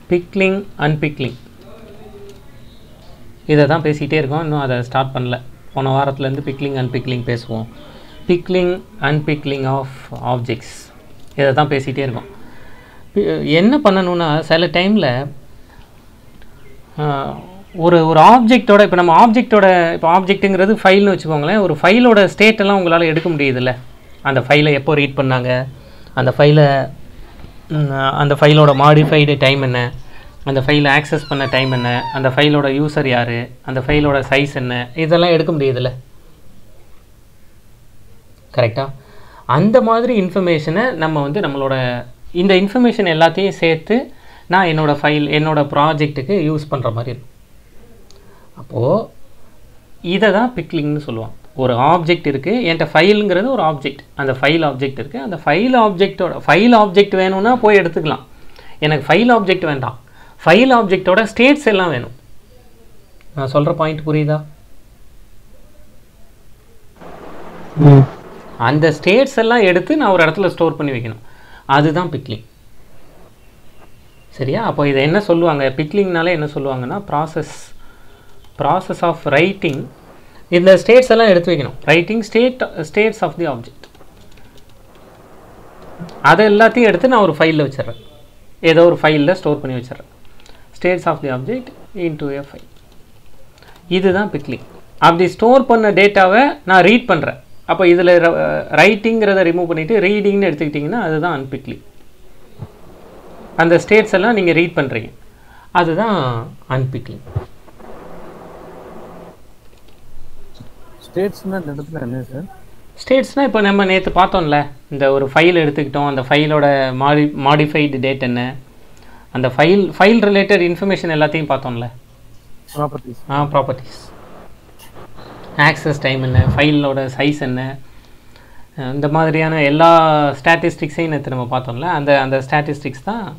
Pickling அன்பிக்லிங் இதை தான் பேசிகிட்டே இருக்கோம் இன்னும் அதை ஸ்டார்ட் பண்ணல போன வாரத்துலேருந்து பிக்லிங் அன்பிக்லிங் பேசுவோம் பிக்லிங் அன்பிக்லிங் ஆஃப் ஆப்ஜெக்ட்ஸ் இதை தான் பேசிகிட்டே இருக்கோம் பி- என்ன பண்ணணும்னா சில டைமில் ஒரு ஒரு ஆப்ஜெக்ட்டோட இப்போ நம்ம ஆப்ஜெக்ட்டோட இப்போ ஆப்ஜெக்ட்டுங்கிறது ஃபைல்னு வச்சுக்கோங்களேன் ஒரு ஃபைலோட ஸ்டேட் எல்லாம் உங்களால் எடுக்க முடியுதுல்ல அந்த ஃபைலை எப்போ ரீட் பண்ணாங்க அந்த ஃபைலை அந்த ஃபைலோட மாடிஃபைடு டைம் என்ன அந்த ஃபைலை ஆக்சஸ் பண்ண டைம் என்ன அந்த ஃபைலோட யூசர் யார் அந்த ஃபைலோட சைஸ் என்ன இதெல்லாம் எடுக்க முடியுதுல்ல கரெக்டாக அந்த மாதிரி இன்ஃபர்மேஷனை நம்ம வந்து நம்மளோட இந்த இன்ஃபர்மேஷன் எல்லாத்தையும் சேர்த்து நான் என்னோட ஃபைல் என்னோட ப்ராஜெக்ட்டுக்கு யூஸ் பண்ணுற மாதிரி இருக்கும் அப்போது இதை தான் பிக்லிங்னு சொல்லுவான் ஒரு ஆப்ஜெக்ட் இருக்குது என்கிட்ட ஃபைலுங்கிறது ஒரு ஆப்ஜெக்ட் அந்த ஃபைல் ஆப்ஜெக்ட் இருக்குது அந்த ஃபைல் ஆப்ஜெக்ட்டோட ஃபைல் ஆப்ஜெக்ட் வேணும்னா போய் எடுத்துக்கலாம் எனக்கு ஃபைல் ஆப்ஜெக்ட் வேண்டாம் ஃபைல் ஆப்ஜெக்ட்டோட ஸ்டேட்ஸ் எல்லாம் வேணும் நான் சொல்கிற பாயிண்ட் புரியுதா அந்த ஸ்டேட்ஸ் எல்லாம் எடுத்து நான் ஒரு இடத்துல ஸ்டோர் பண்ணி வைக்கணும் அதுதான் பிக்லிங் சரியா அப்போ இதை என்ன சொல்லுவாங்க பிக்லிங்னாலே என்ன சொல்லுவாங்கன்னா ப்ராசஸ் ப்ராசஸ் ஆஃப் ரைட்டிங் இந்த ஸ்டேட்ஸ் எல்லாம் எடுத்து வைக்கணும் writing state states of the object அதை எல்லாத்தையும் எடுத்து நான் ஒரு ஃபைலில் வச்சிடுறேன் ஏதோ ஒரு ஃபைலில் ஸ்டோர் பண்ணி வச்சிடுறேன் states of the object into a file இதுதான் பிக்லிங் அப்படி ஸ்டோர் பண்ண டேட்டாவை நான் ரீட் பண்ணுறேன் அப்போ இதில் ரைட்டிங்கிறத ரிமூவ் பண்ணிவிட்டு ரீடிங்னு எடுத்துக்கிட்டிங்கன்னா அதுதான் அன்பிக்லிங் அந்த ஸ்டேட்ஸ் எல்லாம் நீங்கள் ரீட் பண்ணுறீங்க அதுதான் அன்பிக்லிங் ஸ்டேட்ஸ்னா இந்த இடத்துல என்ன சார் ஸ்டேட்ஸ்னால் இப்போ நம்ம நேற்று பார்த்தோம்ல இந்த ஒரு ஃபைல் எடுத்துக்கிட்டோம் அந்த ஃபைலோட மாடி மாடிஃபைடு டேட் என்ன அந்த ஃபைல் ஃபைல் ரிலேட்டட் இன்ஃபர்மேஷன் எல்லாத்தையும் பார்த்தோம்ல properties ah properties access time என்ன ஃபைலோட சைஸ் என்ன அஹ் இந்த மாதிரியான எல்லா ஸ்டாட்டிஸ்டிக்ஸையும் நேற்று நம்ம பார்த்தோம்ல அந்த அந்த ஸ்டாட்டிஸ்டிக்ஸ் தான்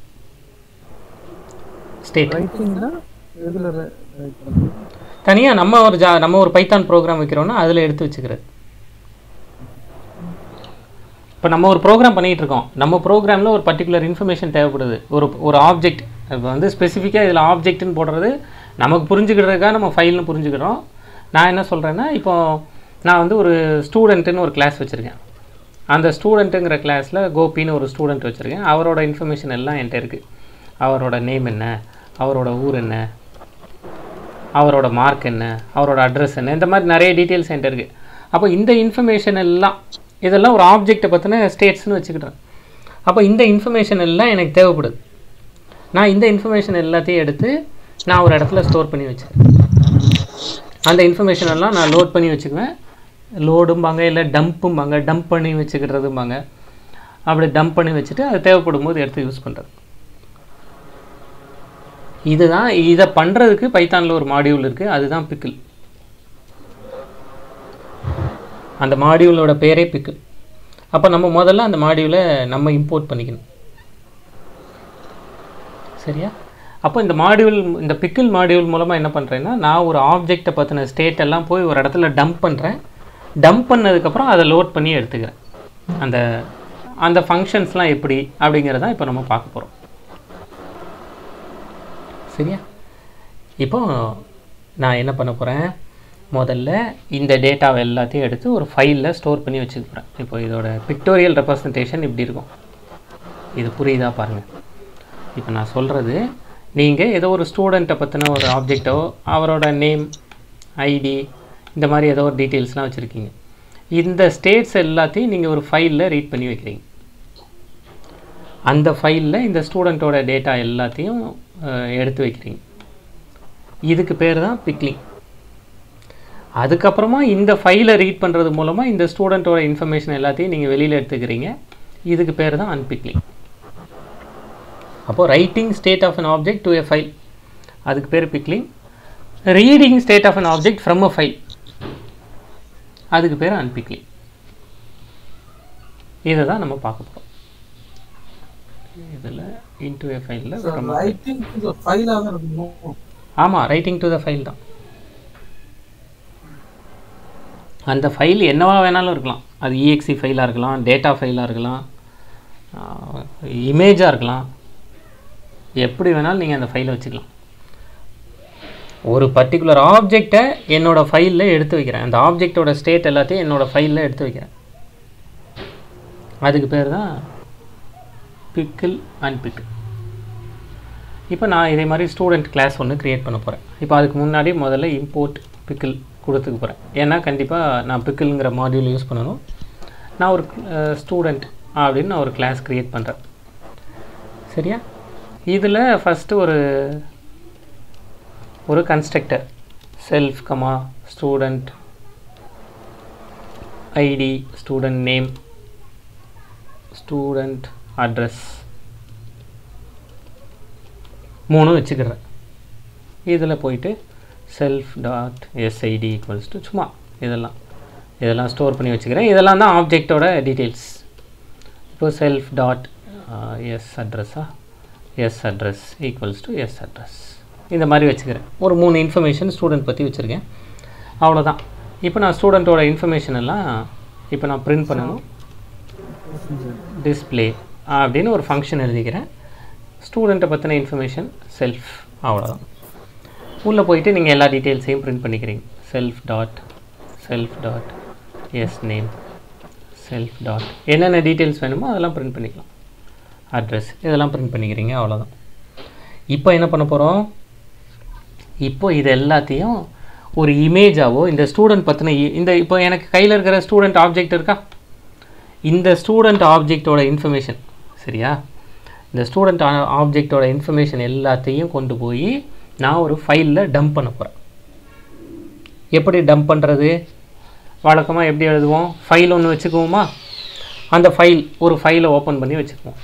ஸ்டேட் ரைட்டிங்னா எதில் ரைட் பண்ணுறது தனியாக நம்ம ஒரு ஜா நம்ம ஒரு பைத்தான் ப்ரோக்ராம் வைக்கிறோன்னா அதில் எடுத்து வச்சுக்கிறது இப்போ நம்ம ஒரு ப்ரோக்ராம் பண்ணிகிட்டு இருக்கோம் நம்ம ப்ரோக்ராமில் ஒரு பர்டிகுலர் இன்ஃபர்மேஷன் தேவைப்படுது ஒரு ஒரு ஆப்ஜெக்ட் இப்போ வந்து ஸ்பெசிஃபிக்காக இதில் ஆப்ஜெக்ட்னு போடுறது நமக்கு புரிஞ்சுக்கிறதுக்காக நம்ம ஃபைல்னு புரிஞ்சுக்கிறோம் நான் என்ன சொல்கிறேன்னா இப்போ நான் வந்து ஒரு ஸ்டூடெண்ட்டுன்னு ஒரு கிளாஸ் வச்சுருக்கேன் அந்த ஸ்டூடெண்ட்டுங்கிற கிளாஸில் கோபின்னு ஒரு ஸ்டூடெண்ட் வச்சுருக்கேன் அவரோட இன்ஃபர்மேஷன் எல்லாம் என்கிட்ட இருக்குது அவரோட நேம் என்ன அவரோட ஊர் என்ன அவரோட மார்க் என்ன அவரோட அட்ரஸ் என்ன இந்த மாதிரி நிறைய டீட்டெயில்ஸ் என்கிட்ட இருக்குது அப்போ இந்த இன்ஃபர்மேஷன் எல்லாம் இதெல்லாம் ஒரு ஆப்ஜெக்டை பற்றின ஸ்டேட்ஸ்னு வச்சுக்கிட்டேன் அப்போ இந்த இன்ஃபர்மேஷன் எல்லாம் எனக்கு தேவைப்படுது நான் இந்த இன்ஃபர்மேஷன் எல்லாத்தையும் எடுத்து நான் ஒரு இடத்துல ஸ்டோர் பண்ணி வச்சுருக்கேன் அந்த இன்ஃபர்மேஷன் எல்லாம் நான் லோட் பண்ணி வச்சுக்குவேன் லோடும்பாங்க இல்லை டம்ப்பும்பாங்க டம்ப் பண்ணி வச்சுக்கிறதும்பாங்க அப்படி டம்ப் பண்ணி வச்சுட்டு அது தேவைப்படும் போது எடுத்து யூஸ் பண்ணுறது இதுதான் இதை பண்ணுறதுக்கு பைத்தானில் ஒரு மாடியூல் இருக்குது அதுதான் பிக்கிள் அந்த மாடியூலோட பேரே பிக்கிள் அப்போ நம்ம முதல்ல அந்த மாடியூலை நம்ம இம்போர்ட் பண்ணிக்கணும் சரியா அப்போ இந்த மாடியூல் இந்த பிக்கிள் மாடியூல் மூலமாக என்ன பண்ணுறேன்னா நான் ஒரு ஆப்ஜெக்டை பற்றின ஸ்டேட் எல்லாம் போய் ஒரு இடத்துல டம்ப் பண்ணுறேன் டம்ப் பண்ணதுக்கப்புறம் அதை லோட் பண்ணி எடுத்துக்கிறேன் அந்த அந்த ஃபங்க்ஷன்ஸ்லாம் எப்படி அப்படிங்கிறத இப்போ நம்ம பார்க்க போகிறோம் சரியா இப்போ நான் என்ன பண்ண போகிறேன் முதல்ல இந்த டேட்டாவை எல்லாத்தையும் எடுத்து ஒரு ஃபைலில் ஸ்டோர் பண்ணி வச்சுக்க போகிறேன் இப்போ இதோட பிக்டோரியல் ரெப்ரசன்டேஷன் இப்படி இருக்கும் இது புரியுதா பாருங்கள் இப்போ நான் சொல்கிறது நீங்கள் ஏதோ ஒரு ஸ்டூடெண்ட்டை பற்றின ஒரு ஆப்ஜெக்டோ அவரோட நேம் ஐடி இந்த மாதிரி ஏதோ ஒரு டீட்டெயில்ஸ்லாம் வச்சுருக்கீங்க இந்த ஸ்டேட்ஸ் எல்லாத்தையும் நீங்கள் ஒரு ஃபைலில் ரீட் பண்ணி வைக்கிறீங்க அந்த ஃபைலில் இந்த ஸ்டூடெண்ட்டோட டேட்டா எல்லாத்தையும் அஹ், எடுத்து வைக்கிறீங்க இதுக்கு பேர் தான் பிக்லிங் அதுக்கப்புறமா இந்த ஃபைலை ரீட் பண்ணுறது மூலமாக இந்த ஸ்டூடெண்ட்டோட இன்ஃபர்மேஷன் எல்லாத்தையும் நீங்கள் வெளியில் எடுத்துக்கிறீங்க இதுக்கு பேர் தான் அன்பிக்லிங் அப்போது writing state of an object to a file அதுக்கு பேர் pickling reading state of an object from a file அதுக்கு பேர் அன்பிக்லிங் இதை தான் நம்ம பார்க்க போகிறோம் இதில் இன்டு a ஃபைலில் ஃப்ரம் ரைட்டிங் ஃபைலாக தான் இருக்கணும் ஆமாம் ரைட்டிங் டு த ஃபைல் தான் அந்த ஃபைல் என்னவா வேணாலும் இருக்கலாம் அது இஎக்ஸி ஃபைலாக இருக்கலாம் டேட்டா ஃபைலாக இருக்கலாம் இமேஜாக இருக்கலாம் எப்படி வேணாலும் நீங்கள் அந்த ஃபைலை வச்சுக்கலாம் ஒரு பர்டிகுலர் ஆப்ஜெக்டை என்னோட ஃபைலில் எடுத்து வைக்கிறேன் அந்த ஆப்ஜெக்டோட ஸ்டேட் எல்லாத்தையும் என்னோட ஃபைலில் எடுத்து வைக்கிறேன் அதுக்கு பேர் தான் பிக்கிள் அண்ட் பிக் இப்போ நான் இதே மாதிரி ஸ்டூடெண்ட் கிளாஸ் ஒன்று க்ரியேட் பண்ண போகிறேன் இப்போ அதுக்கு முன்னாடி முதல்ல இம்போர்ட் பிக்கிள் கொடுத்துக்க போகிறேன் ஏன்னா கண்டிப்பாக நான் பிக்கிள்ங்கிற மாடியூல் யூஸ் பண்ணணும் நான் ஒரு ஸ்டூடெண்ட் அப்படின்னு நான் ஒரு கிளாஸ் க்ரியேட் பண்ணுறேன் சரியா இதில் ஃபஸ்ட்டு ஒரு ஒரு constructor self comma student ID student name student address மூணு வச்சுக்கிறேன் இதில் போயிட்டு self dot SID equals to சும்மா இதெல்லாம் இதெல்லாம் ஸ்டோர் பண்ணி வச்சுக்கிறேன் இதெல்லாம் தான் ஆப்ஜெக்டோட டீட்டெயில்ஸ் இப்போ செல்ஃப் டாட் எஸ் அட்ரஸா S address equals to S address இந்த மாதிரி வச்சுக்கிறேன் ஒரு மூணு இன்ஃபர்மேஷன் ஸ்டூடெண்ட் பற்றி வச்சுருக்கேன் அவ்வளோதான் இப்போ நான் ஸ்டூடெண்ட்டோட இன்ஃபர்மேஷன் எல்லாம் இப்போ நான் பிரிண்ட் பண்ணணும் டிஸ்பிளே அப்படின்னு ஒரு ஃபங்க்ஷன் எழுதிக்கிறேன் ஸ்டூடெண்ட்டை பற்றின இன்ஃபர்மேஷன் செல்ஃப் அவ்வளோதான் உள்ளே போயிட்டு நீங்கள் எல்லா டீட்டெயில்ஸையும் பிரிண்ட் பண்ணிக்கிறீங்க self dot self dot S name self dot என்னென்ன டீட்டெயில்ஸ் வேணுமோ அதெல்லாம் பிரிண்ட் பண்ணிக்கலாம் அட்ரஸ் இதெல்லாம் பிரிண்ட் பண்ணிக்கிறீங்க அவ்வளோதான் இப்போ என்ன பண்ண போகிறோம் இப்போ இது எல்லாத்தையும் ஒரு இமேஜாவோ இந்த ஸ்டூடெண்ட் பற்றின இந்த இப்போ எனக்கு கையில் இருக்கிற ஸ்டூடெண்ட் ஆப்ஜெக்ட் இருக்கா இந்த ஸ்டூடெண்ட் ஆப்ஜெக்டோட இன்ஃபர்மேஷன் சரியா இந்த ஸ்டூடெண்ட் ஆப்ஜெக்டோட இன்ஃபர்மேஷன் எல்லாத்தையும் கொண்டு போய் நான் ஒரு ஃபைலில் டம்ப் பண்ண போகிறேன் எப்படி டம்ப் பண்ணுறது வழக்கமாக எப்படி எழுதுவோம் ஃபைல் ஒன்று வச்சுக்குவோமா அந்த ஃபைல் ஒரு ஃபைலை ஓப்பன் பண்ணி வச்சுக்குவோம்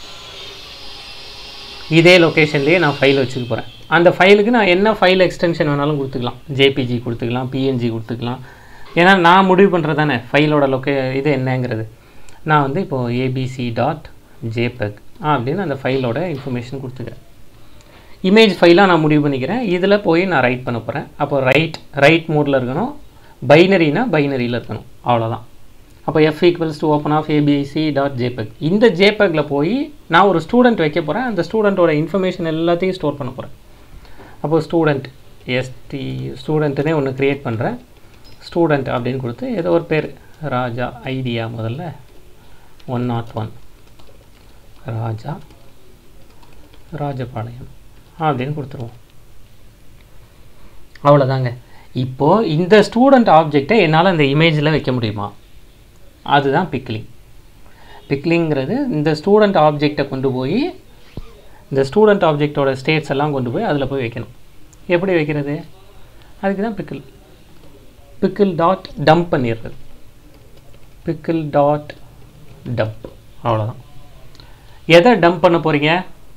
இதே லொக்கேஷன்லேயே நான் ஃபைல் வச்சுக்க போகிறேன் அந்த ஃபைலுக்கு நான் என்ன ஃபைல் எக்ஸ்டென்ஷன் வேணாலும் கொடுத்துக்கலாம் ஜேபிஜி கொடுத்துக்கலாம் பிஎன்ஜி கொடுத்துக்கலாம் ஏன்னா நான் முடிவு பண்ணுறது தானே ஃபைலோட லொக்கே இது என்னங்கிறது நான் வந்து இப்போது ஏபிசி டாட் ஜேபெக் அப்படின்னு அந்த ஃபைலோட இன்ஃபர்மேஷன் கொடுத்துக்கிறேன் இமேஜ் ஃபைலாக நான் முடிவு பண்ணிக்கிறேன் இதில் போய் நான் ரைட் பண்ண போகிறேன் அப்போ ரைட் ரைட் மோடில் இருக்கணும் பைனரினா பைனரியில் இருக்கணும் அவ்வளோதான் அப்போ F equals to open of ABC dot JPEG இந்த ஜேபெக்கில் போய் நான் ஒரு ஸ்டூடெண்ட் வைக்க போகிறேன் அந்த ஸ்டூடெண்ட்டோட இன்ஃபர்மேஷன் எல்லாத்தையும் ஸ்டோர் பண்ண போகிறேன் அப்போ ஸ்டூடெண்ட் எஸ்டி ஸ்டூடெண்ட்டுனே ஒன்று க்ரியேட் பண்ணுறேன் ஸ்டூடெண்ட் அப்படின்னு கொடுத்து ஏதோ ஒரு பேர் ராஜா ஐடியா முதல்ல one nought one Raja Rajapalayam அப்படின்னு கொடுத்துருவோம் அவ்வளோதாங்க இப்போது இந்த ஸ்டூடெண்ட் ஆப்ஜெக்டை என்னால் இந்த இமேஜில் வைக்க முடியுமா அதுதான் பிக்லிங் பிக்லிங்கிறது இந்த ஸ்டூடெண்ட் ஆப்ஜெக்டை கொண்டு போய் இந்த ஸ்டூடெண்ட் ஆப்ஜெக்டோட ஸ்டேட்ஸ் எல்லாம் கொண்டு போய் அதில் போய் வைக்கணும் எப்படி வைக்கிறது அதுக்கு தான் பிக்கிள் பிக்கிள் டாட் டம்ப் பண்ணிடுறது பிக்கிள் டாட் டம்ப் அவ்வளோதான் எதை டம்ப் பண்ண போகிறீங்க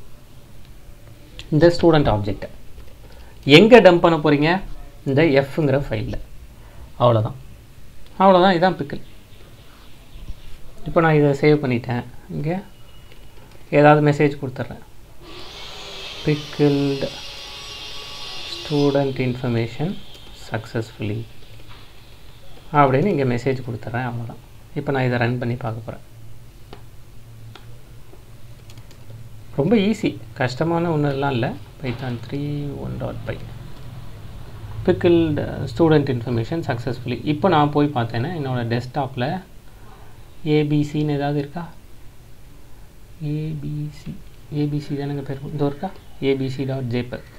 இந்த ஸ்டூடெண்ட் ஆப்ஜெக்டை எங்கே டம்ப் பண்ண போகிறீங்க இந்த எஃப்ங்கிற ஃபைலில் அவ்வளோதான் அவ்வளோதான் இதுதான் பிக்கிள் இப்போ நான் இதை சேவ் பண்ணிட்டேன் இங்கே ஏதாவது மெசேஜ் கொடுத்துட்றேன் பிக்கிள்டு ஸ்டூடெண்ட் இன்ஃபர்மேஷன் சக்ஸஸ்ஃபுல்லி அப்படின்னு இங்கே மெசேஜ் கொடுத்துட்றேன் அவ்வளோதான் இப்போ நான் இதை ரன் பண்ணி பார்க்க போகிறேன் ரொம்ப ஈஸி கஷ்டமான ஒன்றுலாம் இல்லை Python three one dot py pickled student information successfully இப்போ நான் போய் பார்த்தேன்னா என்னோடய டெஸ்க்டாப்பில் ஏபிசின்னு ஏதாவது இருக்கா ஏபிசி ஏபிசி தானேங்க பேர் இதோ இருக்கா ஏபிசி டாட் ஜேபக்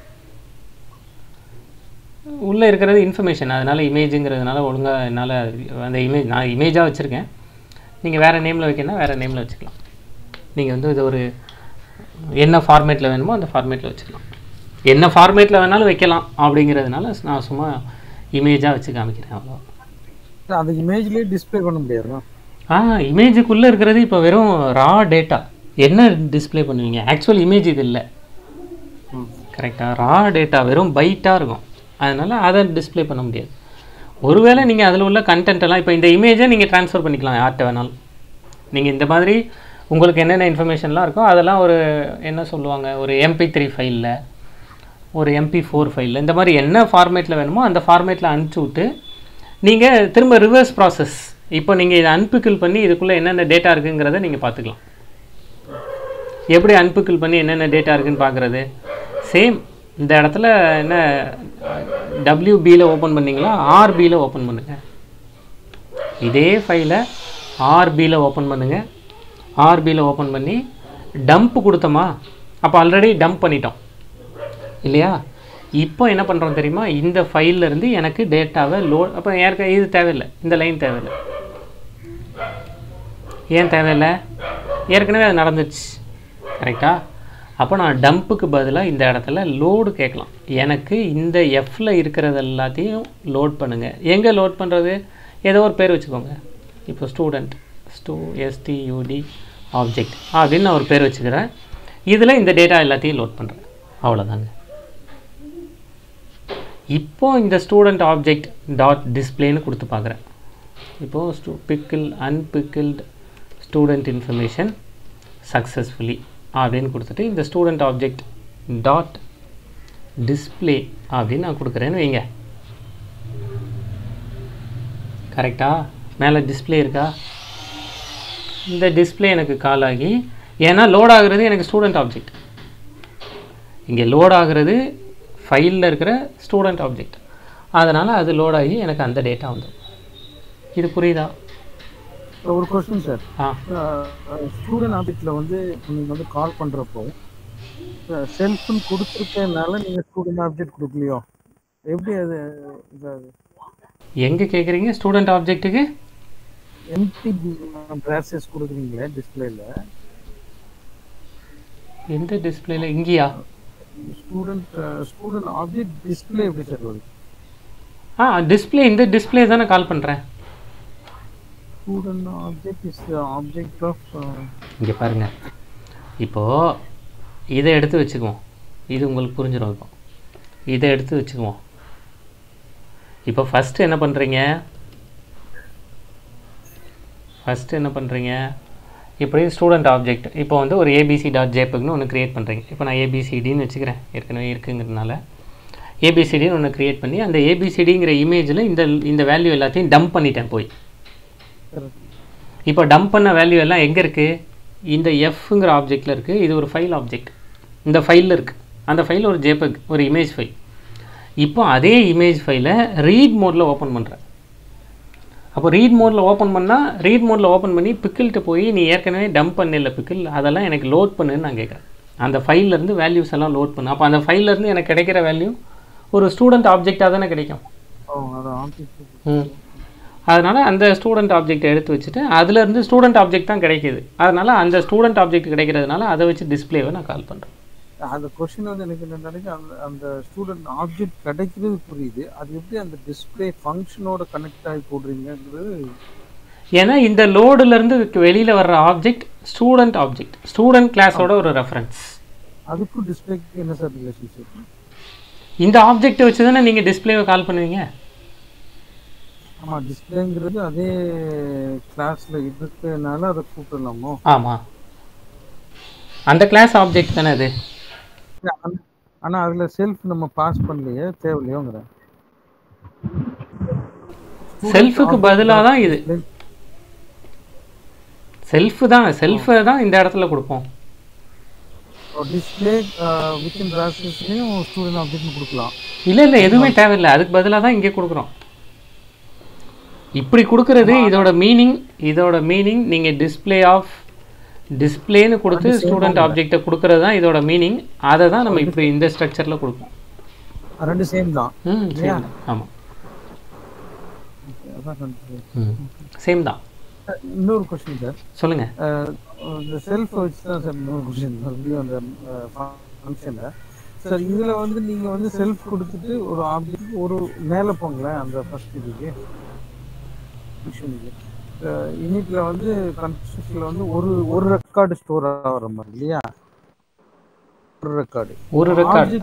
உள்ளே இருக்கிறது இன்ஃபர்மேஷன் அதனால் இமேஜுங்கிறதுனால ஒழுங்காக என்னால் அந்த இமேஜ் நான் இமேஜாக வச்சுருக்கேன் நீங்கள் வேறு நேமில் வைக்கணும்னா வேறு நேமில் வச்சுக்கலாம் நீங்கள் வந்து இது ஒரு என்ன ஃபார்மேட்டில் வேணுமோ அந்த ஃபார்மேட்டில் வச்சுக்கலாம் என்ன ஃபார்மேட்டில் வேணாலும் வைக்கலாம் அப்படிங்கிறதுனால நான் சும்மா இமேஜாக வச்சு காமிக்கிறேன் அவ்வளோ அந்த இமேஜ்லயே டிஸ்ப்ளே பண்ண முடியாதுண்ணா ஆ இமேஜுக்குள்ளே இருக்கிறது இப்போ வெறும் ரா டேட்டா என்ன டிஸ்ப்ளே பண்ணுவீங்க ஆக்சுவல் இமேஜ் இது இல்லை கரெக்டாக ரா டேட்டா வெறும் பைட்டாக இருக்கும் அதனால் அதை டிஸ்ப்ளே பண்ண முடியாது ஒருவேளை நீங்கள் அதில் உள்ள content எல்லாம் இப்போ இந்த இமேஜை நீங்கள் ட்ரான்ஸ்ஃபர் பண்ணிக்கலாம் யார்கிட்ட வேணாலும் நீங்கள் இந்த மாதிரி உங்களுக்கு என்னென்ன இன்ஃபர்மேஷன்லாம் இருக்கோ அதெல்லாம் ஒரு என்ன சொல்லுவாங்க ஒரு எம்பி த்ரீ ஃபைலில் ஒரு எம்பி ஃபோர் ஃபைலில் இந்த மாதிரி என்ன ஃபார்மேட்டில் வேணுமோ அந்த ஃபார்மேட்டில் அனுப்பிச்சி விட்டு நீங்கள் திரும்ப ரிவர்ஸ் ப்ராசஸ் இப்போ நீங்கள் இதை அன்பிக்கிள் பண்ணி இதுக்குள்ளே என்னென்ன டேட்டா இருக்குங்கிறத நீங்கள் பார்த்துக்கலாம் எப்படி அன்பிக்கிள் பண்ணி என்னென்ன டேட்டா இருக்குன்னு பார்க்குறது சேம் இந்த இடத்துல என்ன டபிள்யூபியில் ஓப்பன் பண்ணீங்களா ஆர்பியில் ஓப்பன் பண்ணுங்கள் இதே ஃபைலை ஆர்பியில் ஓப்பன் பண்ணுங்கள் ஆர்பியில் ஓப்பன் பண்ணி டம்ப் கொடுத்தோமா அப்போ ஆல்ரெடி டம்ப் பண்ணிட்டோம் இல்லையா இப்போ என்ன பண்ணுறோம் தெரியுமா இந்த ஃபைல்ல இருந்து எனக்கு டேட்டாவை லோட் அப்போ ஏற்க இது தேவையில்லை இந்த லைன் தேவையில்லை ஏன் தேவையில்லை ஏற்கனவே அது நடந்துச்சு கரெக்டா அப்போ நான் டம்புக்கு பதிலாக இந்த இடத்துல லோடு கேட்கலாம் எனக்கு இந்த எஃப்ல இருக்கிறது எல்லாத்தையும் லோட் பண்ணுங்கள் எங்கே லோட் பண்ணுறது ஏதோ ஒரு பேர் வச்சுக்கோங்க இப்போ ஸ்டூடெண்ட் ஸ்டூ எஸ்டியூடி ஆப்ஜெக்ட் அப்படின்னு நான் ஒரு பேர் வச்சுக்கிறேன் இதில் இந்த டேட்டா எல்லாத்தையும் லோட் பண்ணுறேன் அவ்வளோதாங்க இப்போ இந்த ஸ்டூடெண்ட் ஆப்ஜெக்ட் டாட் டிஸ்பிளேன்னு கொடுத்து பார்க்குறேன் இப்போது ஸ்டூ pickle unpickled student information successfully அப்படின்னு கொடுத்துட்டு இந்த ஸ்டூடெண்ட் ஆப்ஜெக்ட் டாட் டிஸ்பிளே அப்படின்னு நான் கொடுக்குறேன்னு வைங்க கரெக்டா மேலே டிஸ்பிளே இருக்கா இந்த டிஸ்பிளே எனக்கு கால் ஆகி ஏன்னா லோட் ஆகுறது எனக்கு ஸ்டூடெண்ட் ஆப்ஜெக்ட் இங்கே லோட் ஆகுறது ஃபைலில் இருக்கிற ஸ்டூடெண்ட் ஆப்ஜெக்ட் அதனால் அது லோட் ஆகி எனக்கு அந்த டேட்டா வந்துடும் இது புரியுதா ஒரு கொஸ்டின் சார் ஆ ஸ்டூடெண்ட் ஆப்ஜெக்ட்ல வந்து நீங்க வந்து கால் பண்றப்போ செல்ஃப்னு கொடுத்துருக்கனால நீங்க ஸ்டூடெண்ட் ஆப்ஜெக்ட் கொடுக்கலையோ எப்படி அது இதாகுது எங்கே கேட்குறீங்க ஸ்டூடெண்ட் ஆப்ஜெக்ட்டுக்கு எம்டி பிராசஸ் கொடுக்குறீங்களே டிஸ்பிளேல எந்த டிஸ்பிளேல இங்கேயா ஸ்டூடெண்ட் ஸ்டூடெண்ட் ஆப்ஜெக்ட் டிஸ்பிளே எப்படி சார் வருது ஆ டிஸ்பிளே இந்த டிஸ்பிளே தானே கால் பண்ணுறேன் student object is object of இங்கே பாருங்கள் இப்போது இதை எடுத்து வச்சுக்குவோம் இது உங்களுக்கு புரிஞ்சிடும் இப்போ இதை எடுத்து வச்சுக்குவோம் இப்போ ஃபஸ்ட்டு என்ன பண்ணுறீங்க ஃபஸ்ட்டு என்ன பண்ணுறீங்க இப்படி ஸ்டூடெண்ட் ஆப்ஜெக்ட் இப்போ வந்து ஒரு ஏபிசி டாட் ஜேபக்னு ஒன்று க்ரியேட் பண்ணுறீங்க இப்போ நான் ஏபிசிடின்னு வச்சுக்கிறேன் ஏற்கனவே இருக்குங்கிறதுனால ஏபிசிடின்னு ஒன்று க்ரியேட் பண்ணி அந்த ஏபிசிடிங்கிற இமேஜில் இந்த இந்த வேல்யூ எல்லாத்தையும் டம்ப் பண்ணிட்டேன் போய் இப்போ டம்ப் பண்ண வேல்யூ எல்லாம் எங்கே இருக்குது இந்த எஃப்ங்கிற ஆப்ஜெக்டில் இருக்குது இது ஒரு ஃபைல் ஆப்ஜெக்ட் இந்த ஃபைலில் இருக்குது அந்த ஃபைல் ஒரு ஜேபக் ஒரு இமேஜ் ஃபைல் இப்போ அதே இமேஜ் ஃபைலை ரீட் மோடில் ஓப்பன் பண்ணுறேன் அப்போ ரீட் மோடில் ஓப்பன் பண்ணால் ரீட் மோடில் ஓப்பன் பண்ணி பிக்கிள்கிட்ட போய் நீ ஏற்கனவே டம்ப் பண்ணல பிக்கிள் அதெல்லாம் எனக்கு லோட் பண்ணுன்னு நான் கேட்குறேன் அந்த ஃபைல்லேருந்து வேல்யூஸ் எல்லாம் லோட் பண்ணு அப்போ அந்த ஃபைல்லேருந்து எனக்கு கிடைக்கிற வேல்யூ ஒரு ஸ்டூடெண்ட் ஆப்ஜெக்டாக தானே கிடைக்கும் ஓ அது ஆப்ஜெக்ட் ம் அதனால் அந்த ஸ்டூடெண்ட் ஆப்ஜெக்ட்டை எடுத்து வச்சுட்டு அதுலேருந்து ஸ்டூடெண்ட் ஆப்ஜெக்ட் தான் கிடைக்கிது அதனால் அந்த ஸ்டூடெண்ட் ஆப்ஜெக்ட் கிடைக்கிறதுனால அதை வச்சு டிஸ்பிளேவை நான் கால் பண்ணுறேன் அந்த கொஸ்டின் வந்து எனக்கு என்ன நினைக்க அந்த அந்த ஸ்டூடெண்ட் ஆப்ஜெக்ட் கிடைக்கிறது புரியுது அது எப்படி அந்த டிஸ்பிளே ஃபங்க்ஷனோட கனெக்ட் ஆகி போடுறீங்கிறது ஏன்னா இந்த லோடுலேருந்து வெளியில் வர்ற ஆப்ஜெக்ட் ஸ்டூடெண்ட் ஆப்ஜெக்ட் ஸ்டூடெண்ட் கிளாஸோட ஒரு ரெஃபரன்ஸ் அதுக்கும் டிஸ்பிளேக்கு என்ன சார் ரிலேஷன்ஷிப் இந்த ஆப்ஜெக்ட்டை வச்சு தானே நீங்கள் டிஸ்பிளேவை கால் பண்ணுவீங்க ஆமா டிஸ்பிளேங்கிறது அதே கிளாஸ்ல இருக்கிறதுனால அதை கூப்பிடலாமோ ஆமாம் அந்த கிளாஸ் ஆப்ஜெக்ட் தானே அது இல்ல, அந்த- ஆனா அதுல செல்ஃப் நம்ம பாஸ் பண்ணலையே தேவையில்லையோங்கிற செல்ஃபுக்கு பதிலாக தான் இது செல்ஃப் தான் செல்ஃபை தான் இந்த இடத்துல கொடுப்போம் டிஸ்பிளே வித்தின் ப்ராசஸ்லயும் ஸ்டூடெண்ட் ஆப்ஜெக்ட் கொடுக்கலாம் இல்லை இல்லை எதுவுமே தேவையில்லை அதுக்கு பதிலாக தான் இங்கே கொடுக்குறோம் இப்படி கொடுக்கறது இதோட மீனிங் இதோட மீனிங் நீங்கள் டிஸ்ப்ளே ஆஃப் டிஸ்ப்ளேன்னு கொடுத்து ஸ்டூடெண்ட் ஆப்ஜெக்ட்டை கொடுக்கறது தான் இதோட மீனிங் அதை தான் நம்ம இப்படி இந்த ஸ்ட்ரக்சரில் கொடுப்போம் ரெண்டு சேம் தான் ம் சேம் ஆமாம் அதான் confusion. ம் சேம் தான் இன்னொரு கொஸ்டின் சார் சொல்லுங்கள் இந்த செல்ஃப் வச்சு தான் சார் இன்னொரு கொஸ்டின் மறுபடியும் அந்த ஃபங்க்ஷனில் சார் இதுல வந்து நீங்க வந்து செல்ஃப் கொடுத்துட்டு ஒரு ஆப்ஜெக்ட் ஒரு மேல போங்களேன் அந்த ஃபர்ஸ்ட் இதுக்கு ஃபங்க்ஷனுக்கு யூனிட்ல வந்து கன்ஸ்ட்ரக்ஷன்ல வந்து ஒரு ஒரு ரெக்கார்டு ஸ்டோர் ஆகிற மாதிரி இல்லையா ஒரு ரெக்கார்டு ஒரு ரெக்கார்டு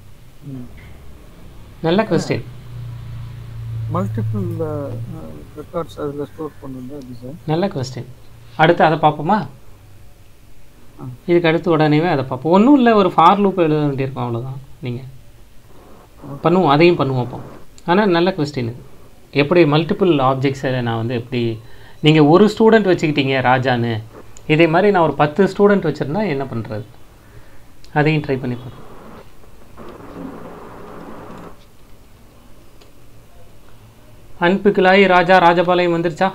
நல்ல கொஸ்டின் மல்டிபிள் ரெக்கார்ட்ஸ் அதுல ஸ்டோர் பண்ணுங்க அது சார் நல்ல கொஸ்டின் அடுத்து அதை பார்ப்போமா இதுக்கு அடுத்து உடனேவே அதை பார்ப்போம் ஒன்றும் இல்லை ஒரு ஃபார் லூப் எழுத வேண்டியிருக்கும் அவ்வளோதான் நீங்கள் பண்ணுவோம் அதையும் பண்ணுவோம் அப்போ ஆனால் நல்ல கொஸ்டின் இது எப்படி மல்டிபிள் ஆப்ஜெக்ட்ஸை நான் வந்து எப்படி நீங்கள் ஒரு ஸ்டூடெண்ட் வச்சுக்கிட்டீங்க ராஜான்னு இதே மாதிரி நான் ஒரு பத்து ஸ்டூடெண்ட் வச்சுருந்தா என்ன பண்ணுறது அதையும் ட்ரை பண்ணி பார்ப்போம் அன்புக்குலாய் ராஜா ராஜபாளையம் வந்துருச்சா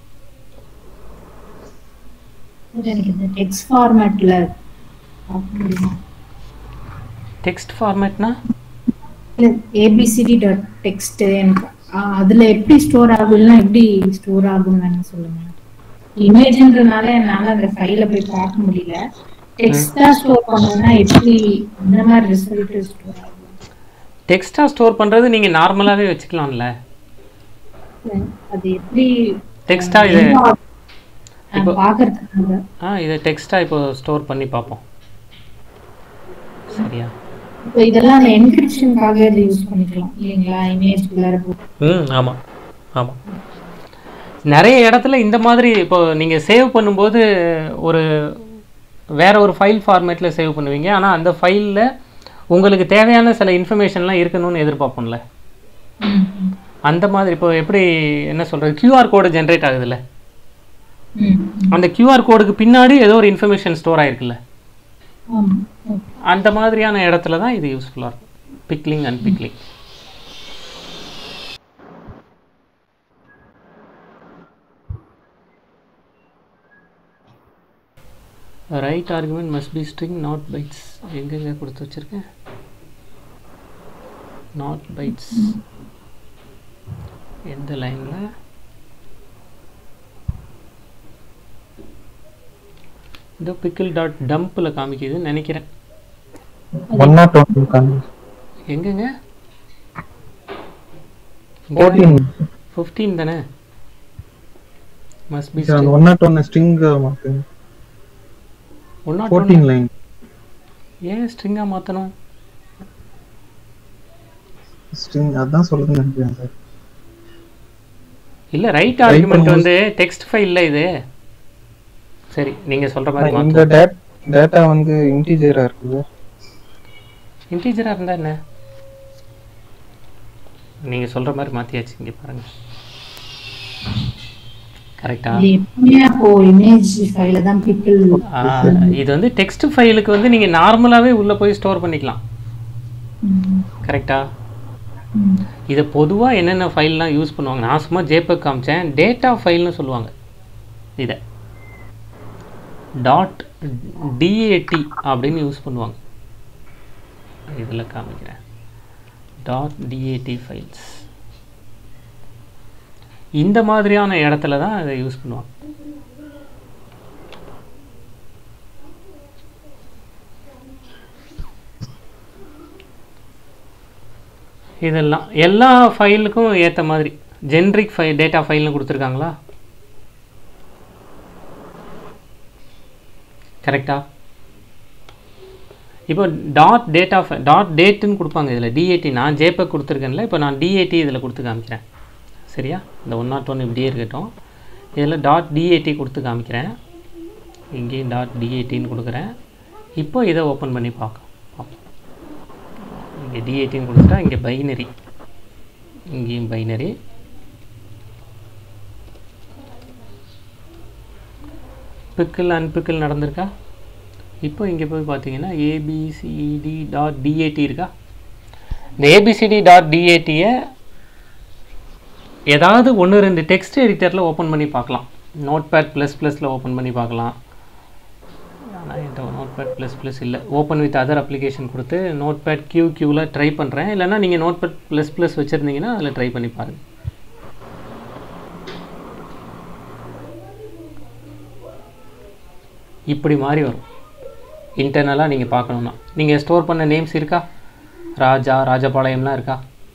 எனக்கு இந்த டெக்ஸ்ட் ஃபார்மேட்ல முடியுமா டெக்ஸ்ட் ஃபார்மேட்னா ஏபிசிடி டாட் டெக்ஸ்ட் எனக்கு ஆ, அதுல எப்படி ஸ்டோர் ஆகும்னா எப்படி ஸ்டோர் ஆகும்னு வேணா சொல்லுங்க இமேஜ்ன்றனால என்னால அந்த ஃபைல போய் பார்க்க முடியல டெக்ஸ்டா ஸ்டோர் பண்ணணும்னா எப்படி இந்த மாதிரி ரிசல்ட் ஸ்டோர் ஆகும் டெக்ஸ்ட்டாக ஸ்டோர் பண்ணுறது நீங்கள் நார்மலாகவே வச்சுக்கலாம்ல அது எப்படி டெக்ஸ்ட்டாக இது நான் பாக்குறதுக்காக ஆ இதை டெக்ஸ்ட்டாக இப்போ ஸ்டோர் பண்ணி பார்ப்போம் சரியா இப்போ இதெல்லாம் அந்த என்கிரிப்ஷனுக்காக இது யூஸ் பண்ணிக்கலாம் இல்லைங்களா இமேஜ் குள்ளார போட்டு ம் ஆமாம் ஆமாம் நிறைய இடத்துல இந்த மாதிரி இப்போ நீங்கள் சேவ் பண்ணும்போது ஒரு வேற ஒரு ஃபைல் ஃபார்மேட்டில் சேவ் பண்ணுவீங்க ஆனால் அந்த ஃபைலில் உங்களுக்கு தேவையான சில இன்ஃபர்மேஷன்லாம் இருக்கணும்னு எதிர்பார்ப்போம்ல ம், ம், அந்த மாதிரி இப்போ எப்படி என்ன சொல்கிறது கியூஆர் கோடு ஜென்ரேட் ஆகுதுல்ல ம், ம். அந்த கியூஆர் கோடுக்கு பின்னாடி ஏதோ ஒரு இன்ஃபர்மேஷன் ஸ்டோர் ஆயிருக்குல்ல ஆமா ஓகே அந்த மாதிரியான இடத்துல தான் இது யூஸ்ஃபுல்லாக இருக்கும் pickling and pickling write argument must be string not bytes எங்கெங்க கொடுத்து வச்சிருக்கேன் நாட் பைட்ஸ் எந்த லைனில் இந்த பிக்கிள் டாட் டம்பில் காமிக்குதுன்னு நினைக்கிறேன் ஒன் நாட் ஒன் காமி எங்கங்க ஃபோர்டீன் ஃபிஃப்டீன் தானே மஸ்ட் பி அந்த ஒன் நாட் ஒன் ஸ்ட்ரிங் மாத்துங்க ஒன் நாட் ஃபோர்டீன் லைன் ஏன் ஸ்ட்ரிங்காக மாற்றணும் ஸ்ட்ரிங் அதான் சொல்லுதுன்னு நினைக்கிறேன் சார் இல்லை ரைட் ஆர்குமெண்ட் வந்து டெக்ஸ்ட் ஃபைலில் இது சரி நீங்கள் சொல்கிற மாதிரி இந்த மாற்றணும் டேட் டேட்டா வந்து இன்டிஜரா இருக்குது இன்டீஜராக இருந்தால் என்ன நீங்கள் சொல்கிற மாதிரி மாற்றியாச்சு இங்கே பாருங்கள் கரெக்டா இது எப்பவுமே அப்போ இமேஜ் ஃபைல தான் பீப்புள் இது வந்து டெக்ஸ்ட் ஃபைலுக்கு வந்து நீங்கள் நார்மலாகவே உள்ளே போய் ஸ்டோர் பண்ணிக்கலாம் கரெக்டா இதை பொதுவாக என்னென்ன ஃபைல்லாம் யூஸ் பண்ணுவாங்க நான் சும்மா ஜேபக் காமிச்சேன் டேட்டா ஃபைல்னு சொல்லுவாங்க இதை டாட் டிஏடி அப்படின்னு யூஸ் பண்ணுவாங்க இதில் காமிக்கிறேன் டாட் டிஏடி ஃபைல்ஸ் இந்த மாதிரியான இடத்துல தான் இதை யூஸ் பண்ணுவாங்க இதெல்லாம் எல்லா ஃபைலுக்கும் ஏற்ற மாதிரி ஜென்ரிக் ஃபைல் டேட்டா ஃபைல்னு கொடுத்துருக்காங்களா கரெக்டா இப்போ டாட் டேட்டா டாட் டேட்டுன்னு கொடுப்பாங்க இதில் டிஏடி நான் ஜேபக் கொடுத்துருக்கேன்ல இப்போ நான் டிஏடி இதில் கொடுத்து காமிக்கிறேன் சரியா இந்த ஒன் நாட் ஒன் இப்படியே இருக்கட்டும் இதில் டாட் டிஏடி கொடுத்து காமிக்கிறேன் இங்கேயும் டாட் டிஏடின்னு கொடுக்குறேன் இப்போ இதை ஓப்பன் பண்ணி பார்க்க பார்ப்போம் இங்கே டிஏடின்னு கொடுத்துட்டா இங்கே பைனரி இங்கேயும் பைனரி பிக்கிள் அன்பிக்கிள் நடந்திருக்கா இப்போ இங்கே போய் பார்த்தீங்கன்னா ஏபிசிடி டாட் டிஏடி இருக்கா இந்த ஏபிசிடி டாட் டிஏடியை ஏதாவது ஒன்று ரெண்டு டெக்ஸ்ட் எடிட்டரில் ஓப்பன் பண்ணி பார்க்கலாம் நோட் பேட் ப்ளஸ் ப்ளஸில் ஓப்பன் பண்ணி பார்க்கலாம் ஆனால் என்கிட்ட நோட் பேட் ப்ளஸ் ப்ளஸ் இல்லை ஓப்பன் வித் அதர் அப்ளிகேஷன் கொடுத்து நோட் பேட் கியூ கியூவில் ட்ரை பண்ணுறேன் இல்லைன்னா நீங்கள் நோட் பேட் ப்ளஸ் ப்ளஸ் வச்சுருந்தீங்கன்னா அதில் ட்ரை பண்ணி பாருங்கள் இப்படி மாதிரி வரும் இன்டர்னலாக நீங்கள் பார்க்கணுன்னா நீங்கள் ஸ்டோர் பண்ண நேம்ஸ் இருக்கா ராஜா ராஜபாளையம்லாம் இருக்கா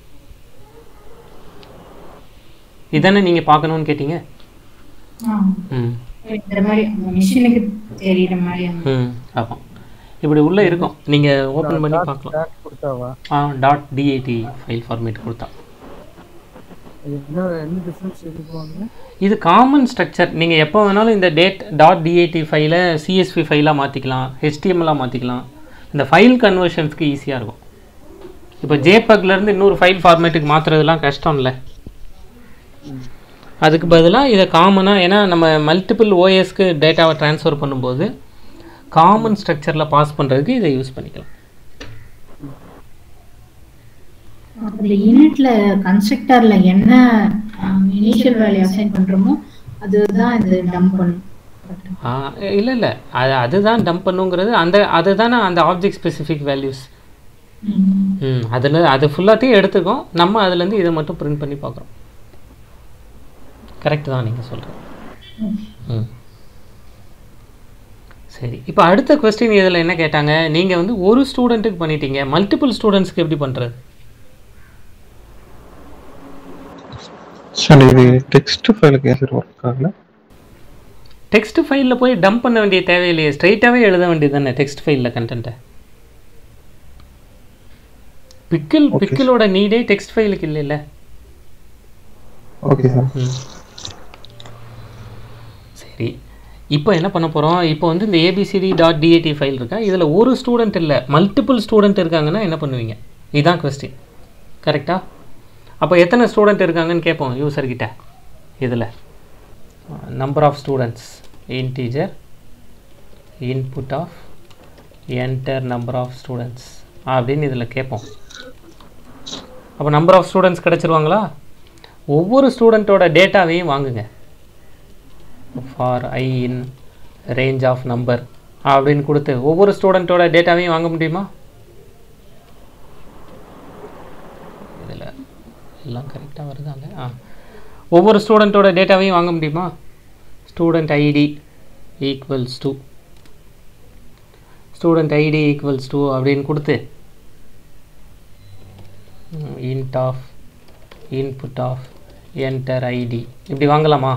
இதானே நீங்கள் பார்க்கணுன்னு கேட்டீங்க ம் இந்த மாதிரி மிஷினுக்கு தெரியுற மாதிரி அந்த- ம் ஆமாம் இப்படி உள்ளே இருக்கும் நீங்கள் ஓப்பன் பண்ணி பார்க்கலாம் Dot கொடுத்தாவா ah dot DAT file format கொடுத்தா இது என்ன என்ன டிஃப்ரென்ஸ் இருக்குவாங்க இது காமன் ஸ்ட்ரக்சர் நீங்கள் எப்போ வேணாலும் இந்த டேட் டாட் டிஏடி ஃபைலை சிஎஸ்வி ஃபைலாக மாற்றிக்கலாம் ஹெச்டிஎம்எல்லாக மாற்றிக்கலாம் இந்த ஃபைல் கன்வர்ஷன்ஸ்க்கு ஈஸியாக இருக்கும் இப்போ JPEG ல இருந்து இன்னொரு ஃபைல் ஃபார்மேட்டுக்கு மாற்றுறதுலாம் கஷ்டம் இல்லை அதுக்கு பதிலாக இதை காமனாக ஏன்னா நம்ம மல்டிபிள் ஓஎஸ்க்கு டேட்டாவை ட்ரான்ஸ்ஃபர் பண்ணும்போது காமன் ஸ்ட்ரக்சரில் பாஸ் பண்ணுறதுக்கு இதை யூஸ் பண்ணிக்கலாம் அந்த யூனிட்ல கன்ஸ்ட்ரக்டர்ல என்ன இனிஷியல் வேல்யூ அசைன் பண்றோமோ அதுதான் இது டம்ப் பண்ணும் இல்லை இல்லை அது அதுதான் டம்ப் பண்ணுங்கிறது அந்த அதுதானே அந்த ஆப்ஜெக்ட் ஸ்பெசிஃபிக் வேல்யூஸ் ம். ம் அதில் அது ஃபுல்லாத்தையும் எடுத்துக்கோம் நம்ம அதுலேருந்து இதை மட்டும் பிரிண்ட் பண்ணி பார்க்குறோம் கரெக்ட் தான் நீங்கள் சொல்கிறது ம் சரி இப்போ அடுத்த கொஸ்டின் இதில் என்ன கேட்டாங்க நீங்கள் வந்து ஒரு ஸ்டூடெண்ட்டுக்கு பண்ணிட்டீங்க மல்டிபிள் ஸ்டூடெண்ட்ஸ்க்கு எப்படி பண்ணுறது சார் இது டெக்ஸ்ட் ஃபைலுக்கு ஏன் சார் ஒர்க் ஆகல டெக்ஸ்ட் ஃபைலில் போய் டம்ப் பண்ண வேண்டிய தேவையில்லையே ஸ்ட்ரைட்டாகவே எழுத வேண்டியது தானே டெக்ஸ்ட் ஃபைலில் கண்டென்ட்டை பிக்கிள் Okay. பிக்கிளோட நீடே டெக்ஸ்ட் ஃபைலுக்கு இல்லைல்ல ஓகே சார் ம். சரி இப்போ என்ன பண்ண போகிறோம் இப்போ வந்து இந்த ஏபிசிடி டாட் டிஏடி ஃபைல் இருக்கா இதில் ஒரு ஸ்டூடெண்ட் இல்லை மல்டிபிள் ஸ்டூடெண்ட் இருக்காங்கன்னா என்ன பண்ணுவீங்க இதுதான் கொஸ்டின் கரெக்டா அப்போ எத்தனை ஸ்டூடெண்ட் இருக்காங்கன்னு கேட்போம் யூசர்கிட்ட இதில் number of students integer input of enter number of students அப்படின்னு இதில் கேட்போம் அப்போ நம்பர் ஆஃப் ஸ்டூடெண்ட்ஸ் கிடச்சிருவாங்களா ஒவ்வொரு ஸ்டூடெண்ட்டோட டேட்டாவையும் வாங்குங்க for I in range of number அப்படின்னு கொடுத்து ஒவ்வொரு ஸ்டூடெண்ட்டோட டேட்டாவையும் வாங்க முடியுமா இதில் எல்லாம் கரெக்டாக வருதாங்க ஆ ஒவ்வொரு ஸ்டூடெண்ட்டோட டேட்டாவையும் வாங்க முடியுமா student ID equals to student ID equals to அப்படின்னு கொடுத்து int of input of enter ID இப்படி வாங்கலாமா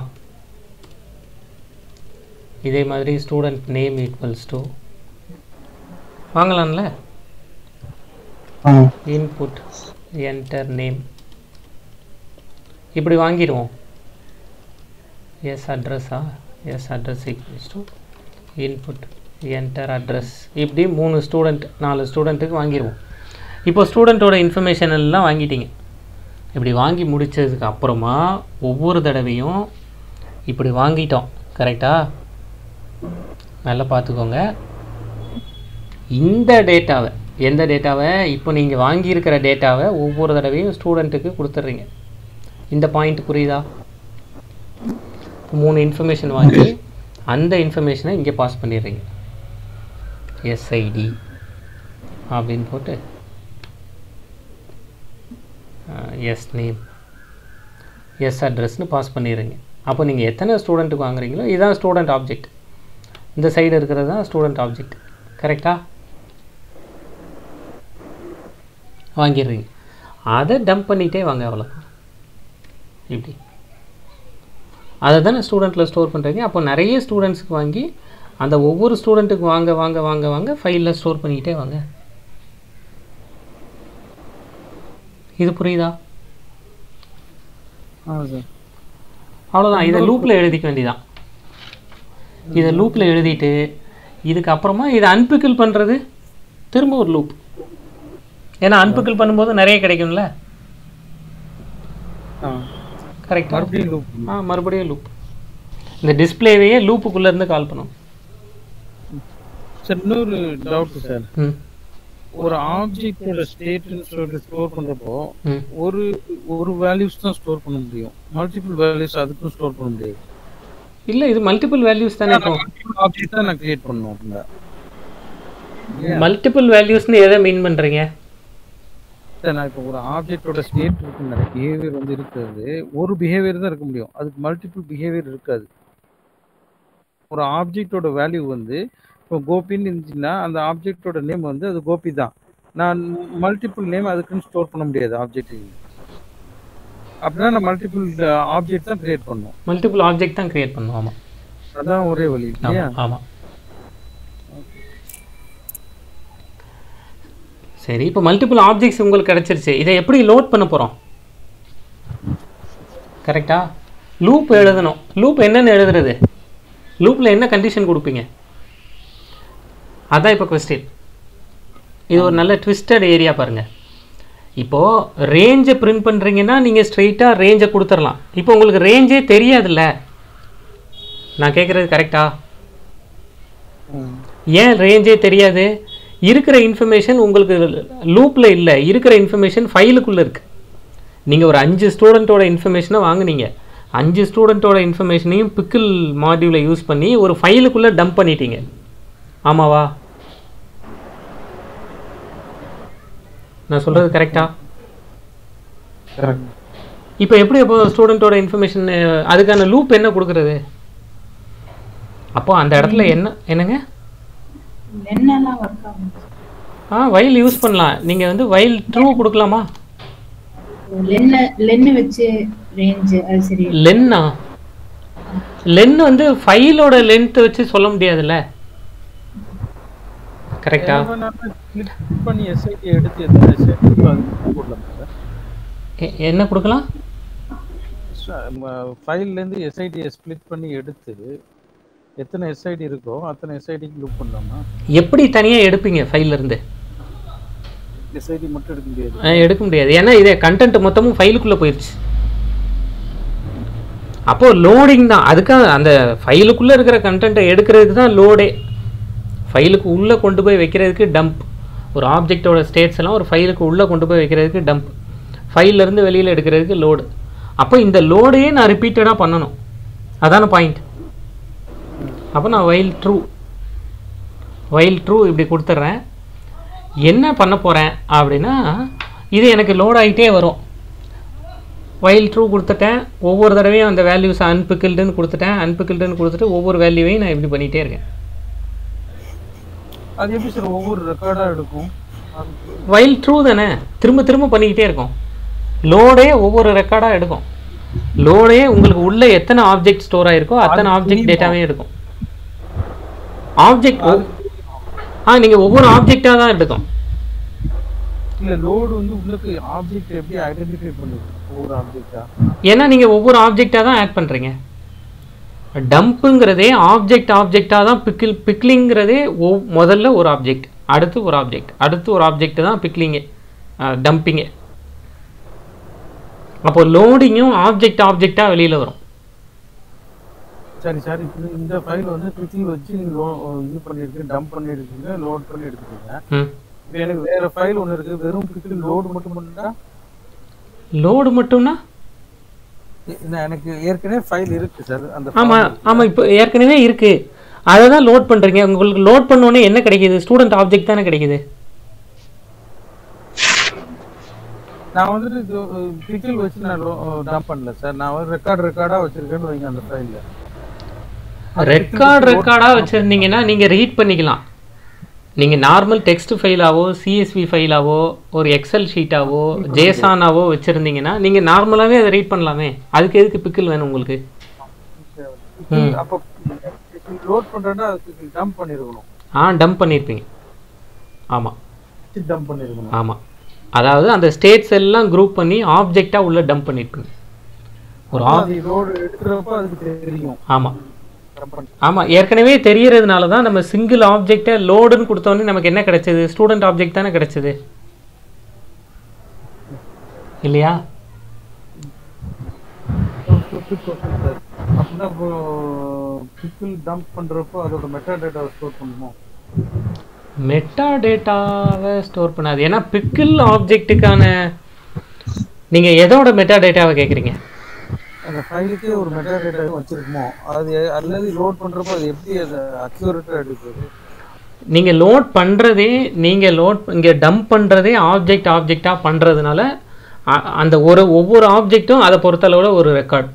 இதே மாதிரி ஸ்டூடெண்ட் நேம் ஈக்குவல்ஸ் டு வாங்கலாம்ல ஆ இன்புட் என்டர் நேம் இப்படி வாங்கிடுவோம் எஸ் அட்ரஸா S address equals to input enter address இப்படி மூணு ஸ்டூடெண்ட் நாலு ஸ்டூடெண்ட்டுக்கு வாங்கிடுவோம் இப்போ ஸ்டூடெண்ட்டோட இன்ஃபர்மேஷன் எல்லாம் வாங்கிட்டீங்க இப்படி வாங்கி முடிச்சதுக்கு அப்புறமா ஒவ்வொரு தடவையும் இப்படி வாங்கிட்டோம் கரெக்டா நல்லா பார்த்துக்கோங்க இந்த டேட்டாவை எந்த டேட்டாவை இப்போ நீங்கள் வாங்கியிருக்கிற டேட்டாவை ஒவ்வொரு தடவையும் ஸ்டூடெண்ட்டுக்கு கொடுத்துட்றீங்க இந்த பாயிண்ட் புரியுதா மூணு இன்ஃபர்மேஷன் வாங்கி அந்த இன்ஃபர்மேஷனை இங்கே பாஸ் பண்ணிடுறீங்க எஸ்ஐடி அப்படின்னு போட்டு எஸ் நேம் எஸ் அட்ரஸ்னு பாஸ் பண்ணிடுறீங்க அப்போ நீங்கள் எத்தனை ஸ்டூடெண்ட்டுக்கு வாங்குறீங்களோ இதுதான் ஸ்டூடெண்ட் ஆப்ஜெக்ட் இந்த சைடு இருக்கிறது தான் ஸ்டூடெண்ட் ஆப்ஜெக்ட் கரெக்டா வாங்கிடுறீங்க அதை டம்ப் பண்ணிகிட்டே வாங்க அவ்வளோதான் இப்படி அதை தானே ஸ்டூடெண்ட்டில் ஸ்டோர் பண்ணுறீங்க அப்போ நிறைய ஸ்டூடெண்ட்ஸுக்கு வாங்கி அந்த ஒவ்வொரு ஸ்டூடெண்ட்டுக்கு வாங்க வாங்க வாங்க வாங்க ஃபைலில் ஸ்டோர் பண்ணிக்கிட்டே வாங்க இது புரியுதா ஆமாம் சார் அவ்வளோதான் இதை லூப்பில் எழுதிக்க வேண்டியதான் இதை லூப்பில் எழுதிட்டு இதுக்கு அப்புறமா இதை அன்பிக்கிள் பண்ணுறது திரும்ப ஒரு லூப் ஏன்னா அன்பிக்கிள் பண்ணும்போது நிறைய கிடைக்கும்ல ஆ கரெக்டாக மறுபடியும் loop. ஆ மறுபடியும் லூப் இந்த டிஸ்பிளேவையே லூப்புக்குள்ளே இருந்து கால் பண்ணும் சார் இன்னொரு டவுட் சார் ம் ஒரு ஆப்ஜெக்டோட ஸ்டேட்னு சொல்லிட்டு ஸ்டோர் பண்றப்போ ம் ஒரு ஒரு வேல்யூஸ் தான் ஸ்டோர் பண்ண முடியும் மல்டிபிள் வேல்யூஸ் அதுக்கும் ஸ்டோர் பண்ண முடியாது இல்லை இது மல்டிபிள் வேல்யூஸ் தானே இப்போ ஆப்ஜெக்ட் தான் நான் கிரியேட் பண்ணணும் அப்படின்னா மல்டிபிள் வேல்யூஸ்னு எதை மீன் பண்ணுறீங்க சார் நான் இப்போ ஒரு ஆப்ஜெக்டோட ஸ்டேட் இருக்குங்க பிஹேவியர் வந்து இருக்கிறது ஒரு பிஹேவியர் தான் இருக்க முடியும் அதுக்கு மல்டிபிள் பிஹேவியர் இருக்காது ஒரு ஆப்ஜெக்டோட வேல்யூ வந்து இப்போ கோபின்னு இருந்துச்சுன்னா அந்த ஆப்ஜெக்டோட நேம் வந்து அது கோபி தான் நான் மல்டிபிள் நேம் அதுக்குன்னு ஸ்டோர் பண்ண முடியாது ஆப்ஜெக்ட் அப்படின்னா நான் மல்டிபிள் ஆப்ஜெக்ட் தான் கிரியேட் பண்ணணும் மல்டிபிள் ஆப்ஜெக்ட் தான் கிரியேட் பண்ணுவோம் ஆமாம் அதான் ஒரே வழி இல்லையா ஆமாம் ஆமாம் சரி இப்போ மல்டிபிள் ஆப்ஜெக்ட்ஸ் உங்களுக்கு கிடச்சிருச்சு இதை எப்படி லோட் பண்ண போகிறோம் கரெக்டா லூப் எழுதணும் லூப் என்னன்னு எழுதுறது லூப்பில் என்ன கண்டிஷன் கொடுப்பீங்க அதான் இப்போ கொஸ்டின் இது ஒரு நல்ல ட்விஸ்டட் ஏரியா பாருங்க இப்போது ரேஞ்சை பிரிண்ட் பண்ணுறீங்கன்னா நீங்கள் ஸ்ட்ரெயிட்டாக ரேஞ்சை கொடுத்துடலாம் இப்போ உங்களுக்கு ரேஞ்சே தெரியாதுல்ல நான் கேட்குறது கரெக்டா ஏன் ரேஞ்சே தெரியாது இருக்கிற இன்ஃபர்மேஷன் உங்களுக்கு லூப்பில் இல்லை இருக்கிற இன்ஃபர்மேஷன் ஃபைலுக்குள்ளே இருக்குது நீங்கள் ஒரு அஞ்சு ஸ்டூடெண்ட்டோட இன்ஃபர்மேஷனை வாங்குனீங்க அஞ்சு ஸ்டூடெண்ட்டோட இன்ஃபர்மேஷனையும் பிக்கிள் மாடியூலை யூஸ் பண்ணி ஒரு ஃபைலுக்குள்ளே டம்ப் பண்ணிட்டீங்க ஆமாவா நான் சொல்கிறது கரெக்டா கரெக்ட் இப்போ எப்படி அப்போ ஸ்டூடெண்ட்டோட இன்ஃபர்மேஷன் அதுக்கான லூப் என்ன கொடுக்குறது அப்போ அந்த இடத்துல என்ன என்னங்க என்னெல்லாம் ஒர்க் ஆகும் ஆ வயல் யூஸ் பண்ணலாம் நீங்கள் வந்து வயல் ட்ரூ கொடுக்கலாமா லென்ன லென்னு வச்சு ரேஞ்ச் அது சரி லென்னா லென் வந்து ஃபைலோட லென்த் வச்சு சொல்ல முடியாதுல்ல கரெக்டா கிளிக் பண்ணி எஸ்ஐடி எடுத்து எத்தனை எஸ்ஐடி அது போடலாம் சார் என்ன கொடுக்கலாம் ஃபைல்லேருந்து எஸ்ஐடியை ஸ்ப்ளிட் பண்ணி எடுத்து எத்தனை எஸ்ஐடி இருக்கோ அத்தனை எஸ்ஐடிக்கு லூப் பண்ணலாமா எப்படி தனியாக எடுப்பீங்க ஃபைல்ல இருந்து எஸ்ஐடி மட்டும் எடுக்க முடியாது ஆ, எடுக்க முடியாது ஏன்னா இதே கண்டென்ட் மொத்தமும் ஃபைலுக்குள்ளே போயிடுச்சு அப்போது லோடிங் தான் அதுக்காக அந்த ஃபைலுக்குள்ளே இருக்கிற கண்டென்ட்டை எடுக்கிறதுக்கு தான் லோடே ஃபைலுக்கு உள்ளே கொண்டு போய் வைக்கிறதுக்கு டம்ப் ஒரு ஆப்ஜெக்டோட ஸ்டேட்ஸ் எல்லாம் ஒரு ஃபைலுக்கு உள்ளே கொண்டு போய் வைக்கிறதுக்கு டம்ப் ஃபைல்லேருந்து வெளியில் எடுக்கிறதுக்கு லோடு அப்போ இந்த லோடையே நான் ரிப்பீட்டடாக பண்ணணும் அதான பாயிண்ட் அப்போ நான் வைல் ட்ரூ வைல் ட்ரூ இப்படி கொடுத்துட்றேன் என்ன பண்ண போகிறேன் அப்படின்னா இது எனக்கு லோட் ஆகிட்டே வரும் வைல் ட்ரூ கொடுத்துட்டேன் ஒவ்வொரு தடவையும் அந்த வேல்யூஸ் அன்பிக்கில்டுன்னு கொடுத்துட்டேன் அன்பிக்கில்டுன்னு கொடுத்துட்டு ஒவ்வொரு வேல்யூவையும் நான் இப்படி பண்ணிகிட்டே இருக்கேன் அது எப்படி சார் ஒவ்வொரு ரெக்கார்டாக எடுக்கும் அது வைல் ட்ரூ தானே திரும்ப திரும்ப பண்ணிக்கிட்டே இருக்கும் லோடே ஒவ்வொரு ரெக்கார்டாக எடுக்கும் லோடே உங்களுக்கு உள்ள எத்தனை ஆப்ஜெக்ட் ஸ்டோர் ஆயிருக்கோ அத்தனை ஆப்ஜெக்ட் டேட்டாவே எடுக்கும் ஆப்ஜெக்ட் ஆ நீங்கள் ஒவ்வொரு ஆப்ஜெக்டாக தான் எடுக்கும் இல்ல லோடு வந்து உங்களுக்கு ஆப்ஜெக்ட் எப்படி ஐடென்டிஃபை பண்ணுது ஒவ்வொரு ஆப்ஜெக்டா ஏன்னா நீங்கள் ஒவ்வொரு ஆப்ஜெக்டாக தான் ஆட் பண்ணுறீங்க டம்ப்புங்கிறதே ஆப்ஜெக்ட் ஆப்ஜெக்டாக தான் பிக்கில் பிக்லிங்கிறதே ஒ முதல்ல ஒரு ஆப்ஜெக்ட் அடுத்து ஒரு ஆப்ஜெக்ட் அடுத்து ஒரு ஆப்ஜெக்ட் தான் பிக்லிங்கு டம்பிங்கு அப்போ லோடிங்கும் ஆப்ஜெக்ட் ஆப்ஜெக்டாக வெளியில் வரும் சரி சார் இப்போ இந்த ஃபைல் வந்து குவிக்கிங் வச்சு நீங்க லோ இது பண்ணிருக்கீங்க டம்ப் பண்ணிருக்கீங்க லோட் பண்ணி எடுத்துக்கீங்க ம் இப்போ எனக்கு வேற ஃபைல் ஒன்று இருக்கு வெறும் குவிக்கிங் லோடு மட்டும் பண்ணா லோடு மட்டும்னா நான் எனக்கு ஏற்கனவே ஃபைல் இருக்கு சார் அந்த ஆமாம் ஆமாம் இப்போ ஏற்கனவே இருக்குது அதை தான் லோட் பண்ணுறீங்க உங்களுக்கு லோட் பண்ணோன்னே என்ன கிடைக்குது ஸ்டூடெண்ட் ஆப்ஜெக்ட் தானே கிடைக்குது நான் வந்துட்டு பிக்கில் வச்சு நான் டம்ப் பண்ணல சார் நான் வந்து ரெக்கார்ட் ரெக்கார்டா வச்சிருக்கேன்னு வைங்க அந்த ஃபைல்ல ரெக்கார்ட் ரெக்கார்டாக வச்சுருந்தீங்கன்னா நீங்கள் ரீட் பண்ணிக்கலாம் நீங்கள் நார்மல் டெக்ஸ்ட் ஃபைலாவோ சிஎஸ்வி ஃபைலாவோ ஒரு எக்ஸல் ஷீட்டாவோ ஜேசானாவோ வச்சுருந்தீங்கன்னா நீங்கள் நார்மலாகவே அதை ரீட் பண்ணலாமே அதுக்கு எதுக்கு பிக்கில் வேணும் உங்களுக்கு ம். அப்போ லோட் பண்றேன்னா அதுக்கு டம்ப் பண்ணிருக்கணும் ஆ டம்ப் பண்ணியிருப்பீங்க ஆமாம் டம்ப் பண்ணிருக்கணும் ஆமாம் அதாவது அந்த ஸ்டேட்ஸ் எல்லாம் குரூப் பண்ணி ஆப்ஜெக்டாக உள்ள டம்ப் பண்ணியிருப்பீங்க ஒரு ஆப் அது லோடு எடுக்கிறப்ப அதுக்கு தெரியும் ஆமாம் dump பண்ணி ஆமாம் ஏற்கனவே தெரியறதுனால தான் நம்ம சிங்கிள் ஆப்ஜெக்டை லோடுன்னு கொடுத்தோன்னே நமக்கு என்ன கிடைச்சது ஸ்டூடெண்ட் ஆப்ஜெக்ட் தானே கிடைச்சது இல்லையா அப்படின்னா இப்போ பிக்கிள் டம்ப் பண்றப்போ அதோட மெட்டா டேட்டாவை ஸ்டோர் பண்ணுமோ மெட்டா டேட்டாவை ஸ்டோர் பண்ணாது ஏன்னா பிக்கிள் ஆப்ஜெக்ட்டுக்கான நீங்கள் எதோட மெட்டா டேட்டாவை கேட்குறீங்க அந்த ஃபைலுக்கே ஒரு மெட்டா டேட்டா வச்சிருக்குமோ அது அல்லது லோட் பண்றப்போ அது எப்படி அதை அக்யூரேட்டா எடுக்குது நீங்கள் லோட் பண்ணுறதே நீங்கள் லோட் இங்கே டம்ப் பண்ணுறதே ஆப்ஜெக்ட் ஆப்ஜெக்டாக பண்ணுறதுனால அந்த ஒரு ஒவ்வொரு ஆப்ஜெக்ட்டும் அதை பொறுத்தளவில் ஒரு ரெக்கார்ட்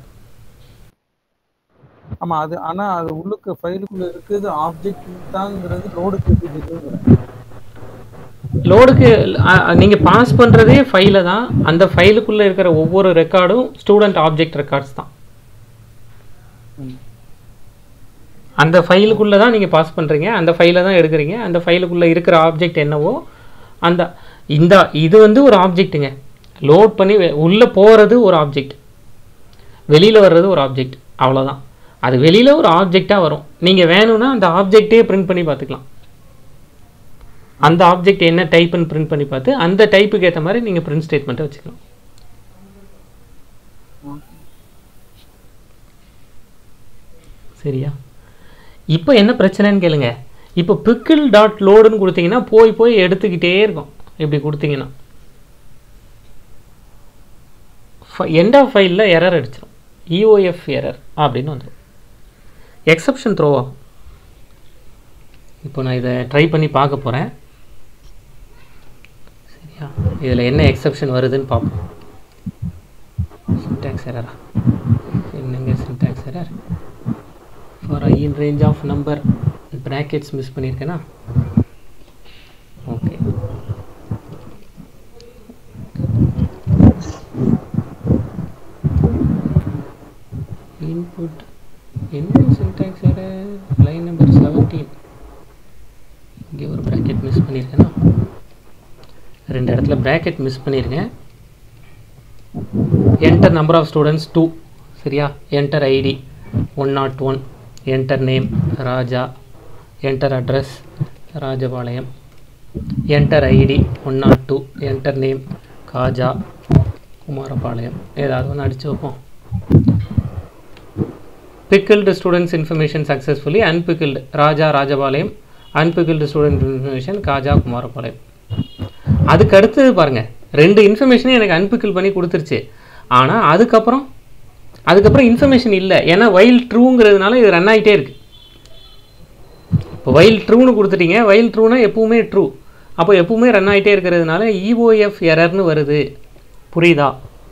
ஆமா அது ஆனா அது உள்ளுக்கு ஃபைலுக்குள்ள இருக்குது ஆப்ஜெக்ட் தாங்கிறது லோடுக்கு எப்படி தெரியும் லோடுக்கு நீங்கள் பாஸ் பண்ணுறதே ஃபைலை தான் அந்த ஃபைலுக்குள்ளே இருக்கிற ஒவ்வொரு ரெக்கார்டும் ஸ்டூடெண்ட் ஆப்ஜெக்ட் ரெக்கார்ட்ஸ் தான் ம். அந்த ஃபைலுக்குள்ளே தான் நீங்கள் பாஸ் பண்ணுறீங்க அந்த ஃபைலை தான் எடுக்கிறீங்க அந்த ஃபைலுக்குள்ளே இருக்கிற ஆப்ஜெக்ட் என்னவோ அந்த இந்த இது வந்து ஒரு ஆப்ஜெக்ட்டுங்க லோட் பண்ணி உள்ளே போகிறது ஒரு ஆப்ஜெக்ட் வெளியில் வர்றது ஒரு ஆப்ஜெக்ட் அவ்வளோதான் அது வெளியில் ஒரு ஆப்ஜெக்டாக வரும் நீங்கள் வேணும்னா அந்த ஆப்ஜெக்டே பிரிண்ட் பண்ணி பார்த்துக்கலாம் அந்த ஆப்ஜெக்ட் என்ன டைப்னு பிரிண்ட் பண்ணி பார்த்து அந்த டைப்புக்கு ஏற்ற மாதிரி நீங்கள் பிரிண்ட் ஸ்டேட்மெண்ட்டை வச்சுக்கலாம் சரியா இப்போ என்ன பிரச்சனைன்னு கேளுங்க இப்போ பிக்கிள் டாட் லோடுன்னு கொடுத்தீங்கன்னா போய் போய் எடுத்துக்கிட்டே இருக்கும் இப்படி கொடுத்தீங்கன்னா எண்ட் ஆஃப் ஃபைலில் எரர் அடிச்சிடும் இஓஎஃப் எரர் அப்படின்னு வந்துடும் எக்ஸப்ஷன் த்ரோ ஆகும் இப்போ நான் இதை ட்ரை பண்ணி பார்க்க போகிறேன் சரியா இதில் என்ன எக்ஸப்ஷன் வருதுன்னு பார்ப்போம் சின்டாக்ஸ் எரரா என்னங்க syntax error for I in range of number brackets miss பண்ணியிருக்கேனா ஓகே இன்புட் என்ன syntax error line number seventeen இங்கே ஒரு ப்ராக்கெட் மிஸ் பண்ணியிருக்கேனா ரெண்டு இடத்துல ப்ராக்கெட் மிஸ் பண்ணியிருக்கேன் enter number of students two சரியா enter ID one nought one enter name Raja enter address Rajapalayam enter ID one nought two enter name Kaja Kumarapalayam ஏதாவது ஒன்று அடித்து வைப்போம் pickled students information successfully unpickled Raja Rajapalayam அன்பிக்கிள்டு student information Kaja Kumarapalayam அதுக்கு அடுத்தது பாருங்க ரெண்டு இன்ஃபர்மேஷனையும் எனக்கு அன்பிக்கிள் பண்ணி கொடுத்துருச்சு ஆனால் அதுக்கப்புறம் அதுக்கப்புறம் இன்ஃபர்மேஷன் இல்லை ஏன்னா வைல் ட்ரூங்கிறதுனால இது ரன் ஆகிட்டே இருக்கு இப்போ வைல் ட்ரூன்னு கொடுத்துட்டீங்க வைல் ட்ரூனா எப்பவுமே ட்ரூ அப்போ எப்பவுமே ரன் ஆகிட்டே இருக்கிறதுனால இஓஎஃப் எரர்னு வருது புரியுதா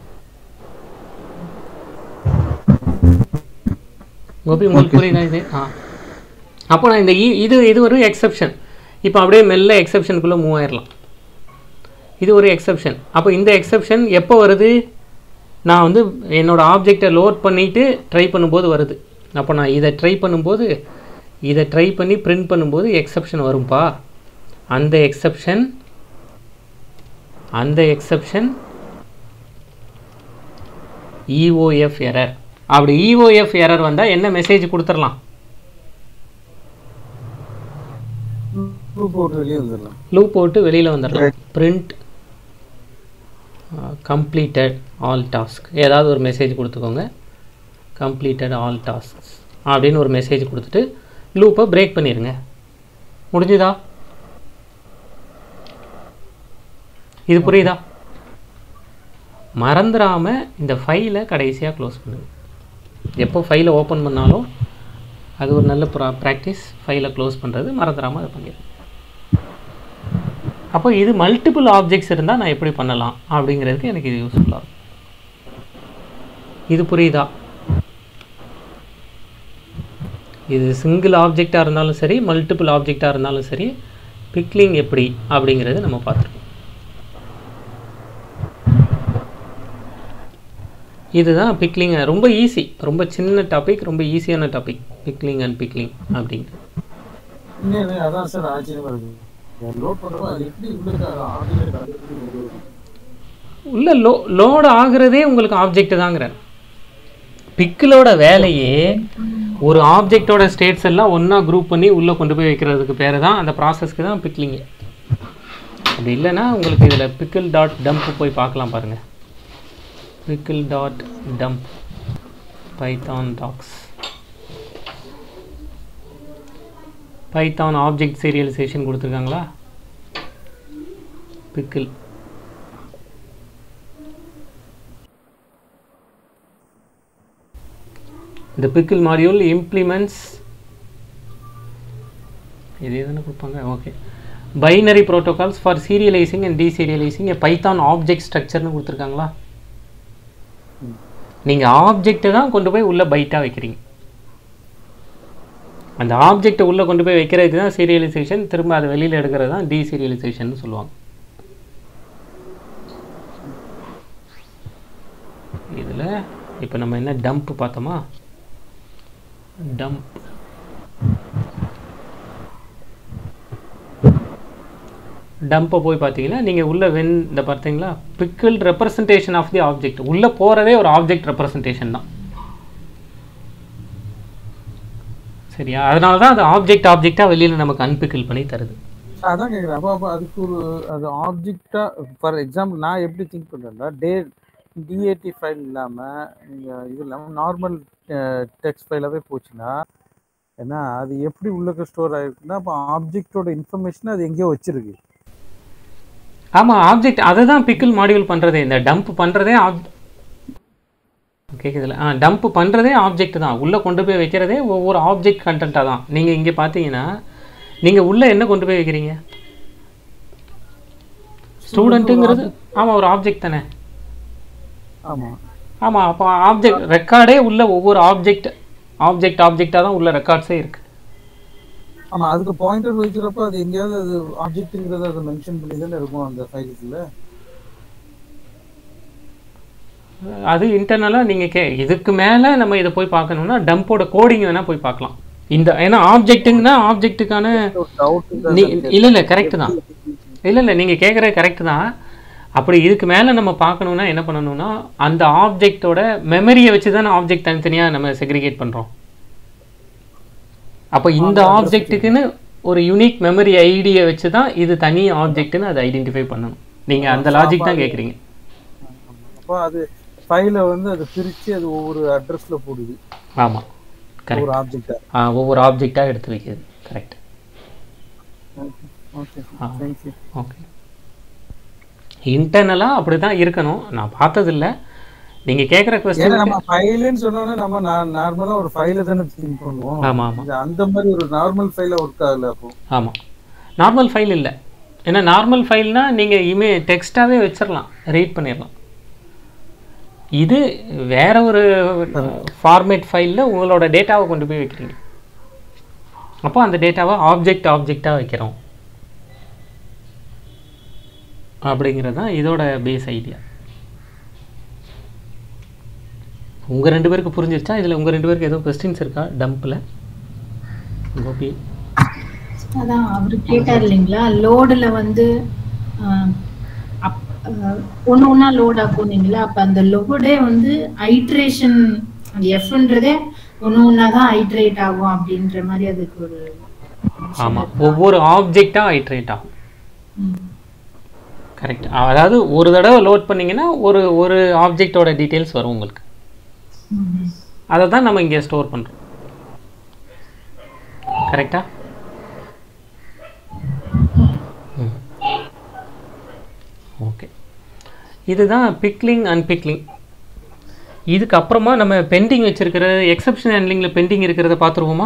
கோபி உங்களுக்கு புரியுதா இது ஆ அப்போ நான் இந்த இ- இது இது ஒரு எக்ஸப்ஷன் இப்போ அப்படியே மெல்ல எக்ஸப்ஷனுக்குள்ளே மூவ் ஆயிடலாம் இது ஒரு எக்ஸப்ஷன் அப்போ இந்த எக்ஸப்ஷன் எப்போ வருது நான் வந்து என்னோட ஆப்ஜெக்டை லோட் பண்ணிட்டு ட்ரை பண்ணும்போது வருது அப்போ நான் இதை ட்ரை பண்ணும்போது இதை ட்ரை பண்ணி பிரிண்ட் பண்ணும்போது எக்ஸப்ஷன் வரும்பா அந்த எக்ஸப்ஷன் அந்த எக்ஸப்ஷன் இஓஎஃப் எரர் அப்படி இஓஎஃப் எரர் வந்தால் என்ன மெசேஜ் கொடுத்துடலாம் குரூப் போட்டு வெளியே வந்துடலாம் லூப் போட்டு வெளியில் வந்துடலாம் print கம்ப்ளீட்டட் ஆல் டாஸ்க் ஏதாவது ஒரு மெசேஜ் கொடுத்துக்கோங்க கம்ப்ளீட்டட் ஆல் டாஸ்க்ஸ் அப்படின்னு ஒரு மெசேஜ் கொடுத்துட்டு லூப்பை பிரேக் பண்ணிடுங்க முடிஞ்சுதா இது புரியுதா மறந்துடாம இந்த ஃபைலை கடைசியாக க்ளோஸ் பண்ணுங்க எப்போ ஃபைலை ஓப்பன் பண்ணாலும் அது ஒரு நல்ல ப்ரா ப்ராக்டிஸ் ஃபைலை க்ளோஸ் பண்ணுறது மறந்துடாமல் அதை பண்ணிடுங்க அப்போ இது மல்டிபிள் ஆப்ஜெக்ட்ஸ் இருந்தால் நான் எப்படி பண்ணலாம் அப்படிங்கிறதுக்கு எனக்கு இது யூஸ்ஃபுல்லாக இருக்கும் இது புரியுதா இது சிங்கிள் ஆப்ஜெக்டாக இருந்தாலும் சரி மல்டிபிள் ஆப்ஜெக்டாக இருந்தாலும் சரி பிக்லிங் எப்படி அப்படிங்கிறது நம்ம பார்த்துருக்கோம் இதுதான் பிக்லிங் ரொம்ப ஈஸி ரொம்ப சின்ன டாபிக் ரொம்ப ஈஸியான டாபிக் பிக்லிங் அண்ட் பிக்லிங் அப்படிங்கிறது இன்னும் எனக்கு அதான் சார் ஆச்சரியமா இருக்கு லோட் பண்றப்ப அது எப்படி உங்களுக்கு ஆப்ஜெக்ட் அது எப்படி வருது? உள்ள லோ லோடு ஆகுறதே உங்களுக்கு ஆப்ஜெக்ட் தாங்கிறேன் பிக்கிலோட வேலையே ஒரு ஆப்ஜெக்டோட ஸ்டேட்ஸ் எல்லாம் ஒன்றா குரூப் பண்ணி உள்ளே கொண்டு போய் வைக்கிறதுக்கு பேர் தான் அந்த ப்ராசஸ்க்கு தான் பிக்லிங்கு அப்படி இல்லைன்னா உங்களுக்கு இதில் பிக்கிள் டாட் டம்ப் போய் பார்க்கலாம் பாருங்கள் pickle dot dump Python docs Python object serialization கொடுத்துருக்காங்களா pickle The pickle module implements இதே தானே கொடுப்பாங்க okay binary protocols for serializing and deserializing a Python object ஸ்ட்ரக்சர்னு கொடுத்துருக்காங்களா நீங்கள் ஆப்ஜெக்டை தான் கொண்டு போய் உள்ள பைட்டாக வைக்கிறீங்க அந்த ஆப்ஜெக்டை உள்ளே கொண்டு போய் வைக்கிறதுக்கு தான் சீரியலைசேஷன் திரும்ப அதை வெளியில் எடுக்கிறது தான் டீசீரியலைசேஷன் சொல்லுவாங்க இதில் இப்போ நம்ம என்ன டம்ப் பார்த்தோமா டம்ப் டம்பை போய் பார்த்தீங்கன்னா நீங்கள் உள்ள வென் இந்த பார்த்தீங்களா pickle representation of the object உள்ளே போகிறதே ஒரு ஆப்ஜெக்ட் ரெப்ரசன்டேஷன் தான் சரியா அதனால தான் அது ஆப்ஜெக்ட் ஆப்ஜெக்டாக வெளியில் நமக்கு அன்பிக்கிள் பண்ணி தருது அதான் கேக்குறேன் அப்போ அப்போ அதுக்கு ஒரு அது ஆப்ஜெக்டா ஃபார் எக்ஸாம்பிள் நான் எப்படி திங்க் பண்றேன்னா டே டிஏடி ஃபைல் இல்லாம நீங்க இது இல்லாம நார்மல் டெக்ஸ்ட் ஃபைலாவே போச்சுன்னா ஏன்னா அது எப்படி உள்ளக்க ஸ்டோர் ஆயிருக்குன்னா அப்போ ஆப்ஜெக்டோட இன்ஃபர்மேஷன் அது எங்கேயோ வச்சிருக்கு ஆமாம் ஆப்ஜெக்ட் அதை தான் பிக்கிள் மாடியூல் பண்ணுறதே இந்த டம்ப் பண்ணுறதே ஆப் கேட்குதுல ஆ டம்ப் பண்ணுறதே ஆப்ஜெக்ட் தான் உள்ளே கொண்டு போய் வைக்கிறதே ஒவ்வொரு ஆப்ஜெக்ட் கண்டென்ட்டாக தான் நீங்கள் இங்கே பார்த்தீங்கன்னா நீங்கள் உள்ளே என்ன கொண்டு போய் வைக்கிறீங்க ஸ்டூடெண்ட்டுங்கிறது ஆமாம் ஒரு ஆப்ஜெக்ட் தானே ஆமா ஆமாம் அப்போ ஆப்ஜெக்ட் ரெக்கார்டே உள்ள ஒவ்வொரு ஆப்ஜெக்ட் ஆப்ஜெக்ட் ஆப்ஜெக்டாக தான் உள்ள ரெக்கார்ட்ஸே இருக்குது ஆமா அதுக்கு பாயிண்டர் வைக்கிறப்ப அது எங்கேயாவது அது ஆப்ஜெக்ட்ங்கிறத அதை மென்ஷன் பண்ணி தானே இருக்கும் அந்த ஃபைலுக்குள்ள அது இன்டர்னலாக நீங்கள் கே இதுக்கு மேலே நம்ம இதை போய் பார்க்கணும்னா டம்போட கோடிங் வேணால் போய் பார்க்கலாம் இந்த ஏன்னா ஆப்ஜெக்ட்டுங்கன்னா ஆப்ஜெக்ட்டுக்கான டவுட் நீ இல்லை இல்லை கரெக்டு தான் இல்லை இல்லை நீங்கள் கேட்குறது கரெக்டு தான் அப்படி இதுக்கு மேலே நம்ம பார்க்கணுன்னா என்ன பண்ணணும்னா அந்த ஆப்ஜெக்டோட மெமரியை வச்சு தானே ஆப்ஜெக்ட் தனித்தனியாக நம்ம செக்ரிகேட் பண்ணுறோம் அப்போ இந்த ஆப்ஜெக்ட்டுக்குன்னு ஒரு யூனிக் மெமரி ஐடியை வச்சு தான் இது தனி ஆப்ஜெக்ட்னு அதை ஐடென்டிஃபை பண்ணணும் நீங்கள் அந்த லாஜிக் தான் கேட்குறீங்க அப்போ அது ஃபைலை வந்து அது பிரிச்சு அது ஒவ்வொரு அட்ரஸ்ல போடுது ஆமாம் கரெக்ட் ஒரு ஆப்ஜெக்டா ஒவ்வொரு ஆப்ஜெக்டாக எடுத்து வைக்கிறது correct okay ah. Thank you okay இன்டர்னலாக அப்படி தான் இருக்கணும் நான் பார்த்ததில்ல நீங்கள் கேட்குற ஏன்னா கொஸ்டின் நம்ம ஃபைலுன்னு சொன்னோம்னா நம்ம நார்மலா ஒரு ஃபைல தானே திங்க் பண்ணுவோம் ஆமாம் ஆமாம் இது அந்த மாதிரி ஒரு நார்மல் ஃபைல ஒர்க் ஆகல அப்போ ஆமாம் நார்மல் ஃபைல் இல்லை ஏன்னா நார்மல் ஃபைல்னா நீங்கள் இமே டெக்ஸ்ட்டாகவே வச்சிடலாம் ரீட் பண்ணிடலாம் இது வேற ஒரு ஃபார்மேட் ஃபைலில் உங்களோட டேட்டாவை கொண்டு போய் வைக்கிறீங்க அப்போ அந்த டேட்டாவை ஆப்ஜெக்ட் ஆப்ஜெக்டாக வைக்கிறோம் அப்படிங்கிறது தான் இதோட பேஸ் ஐடியா உங்கள் ரெண்டு பேருக்கு புரிஞ்சிருச்சா இதில் உங்கள் ரெண்டு பேருக்கு எதுவும் கொஸ்டின்ஸ் இருக்கா டம்பில் கோபி அதான் அவரு கேட்டார் இல்லைங்களா லோடுல வந்து ஆஹ், அப்- ஆஹ், ஒண்ணு ஒண்ணா லோட் ஆகுனீங்களா அப்ப அந்த லோடே வந்து ஐட்ரேஷன் அந்த எஃப்ன்றதே ஒண்ணு ஒண்ணா தான் ஐட்ரேட் ஆகும் அப்படின்ற மாதிரி அதுக்கு ஒரு ஆமாம் ஒவ்வொரு ஆப்ஜெக்டாக ஐட்ரேட் ஆகும் ம். கரெக்ட் அதாவது ஒரு தடவை லோட் பண்ணீங்கன்னா ஒரு ஒரு ஆப்ஜெக்டோட டீட்டெயில்ஸ் வரும் உங்களுக்கு ம். அதை தான் நம்ம இங்கே ஸ்டோர் பண்ணுறோம் கரெக்டா ஓகே இதுதான் பிக்லிங் அன்பிக்லிங் இதுக்கு அப்புறமா நம்ம பெண்டிங் வச்சிருக்கிற எக்ஸப்ஷன் ஹேண்ட்லிங்கில் பெண்டிங் இருக்கிறத பார்த்துருவோமா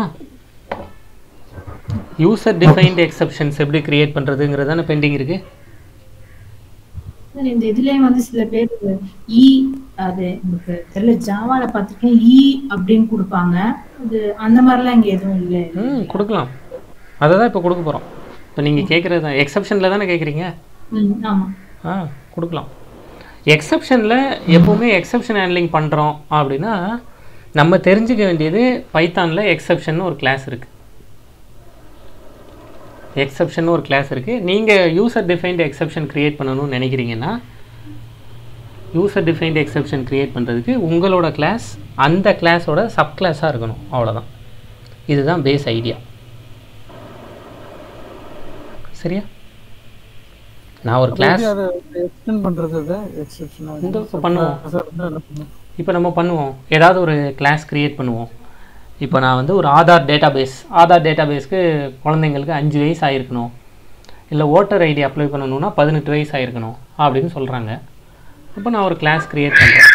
யூசர் டிஃபைன்டு எக்ஸப்ஷன்ஸ் எப்படி கிரியேட் பண்ணுறதுங்கிறது தானே பெண்டிங் இருக்குது சார், இந்த இதுலயே வந்து சில பேர் இ அது எனக்கு தெரியல ஜாவால பார்த்திருக்கேன் இ அப்படின்னு கொடுப்பாங்க அது அந்த மாதிரிலாம் இங்க எதுவும் இல்லை ம் கொடுக்கலாம் அதை தான் இப்போ கொடுக்க போகிறோம் இப்போ நீங்கள் கேட்குறது தான் எக்ஸப்ஷனில் தானே கேட்குறீங்க ம், ஆமா ஆ கொடுக்கலாம் எக்ஸப்ஷனில் எப்போவுமே எக்ஸப்ஷன் ஹேண்ட்லிங் பண்ணுறோம் அப்படின்னா நம்ம தெரிஞ்சுக்க வேண்டியது பைத்தானில் எக்ஸப்ஷன் ஒரு கிளாஸ் இருக்குது எக்ஸப்ஷன் ஒரு கிளாஸ் இருக்குது நீங்கள் யூசர் டிஃபைன்டு எக்ஸப்ஷன் க்ரியேட் பண்ணணும்னு நினைக்கிறீங்கன்னா யூசர் டிஃபைன்டு எக்ஸப்ஷன் க்ரியேட் பண்ணுறதுக்கு உங்களோட கிளாஸ் அந்த கிளாஸோட சப் கிளாஸாக இருக்கணும் அவ்வளோதான் இதுதான் பேஸ் ஐடியா சரியா நான் ஒரு கிளாஸ் அதை எக்ஸ்டெண்ட் பண்றது அதை எக்ஸெப்ஷன் இந்த இப்ப பண்ணுவோம். இப்போ நம்ம பண்ணுவோம் ஏதாவது ஒரு கிளாஸ் கிரியேட் பண்ணுவோம் இப்போ நான் வந்து ஒரு ஆதார் டேட்டாபேஸ் ஆதார் டேட்டாபேஸ்க்கு குழந்தைங்களுக்கு அஞ்சு வயசு ஆயிருக்கணும் இல்லை ஓட்டர் ஐடி அப்ளை பண்ணணும்னா பதினெட்டு வயசு ஆயிருக்கணும் அப்படின்னு சொல்கிறாங்க அப்போ நான் ஒரு கிளாஸ் கிரியேட் பண்ணுறேன்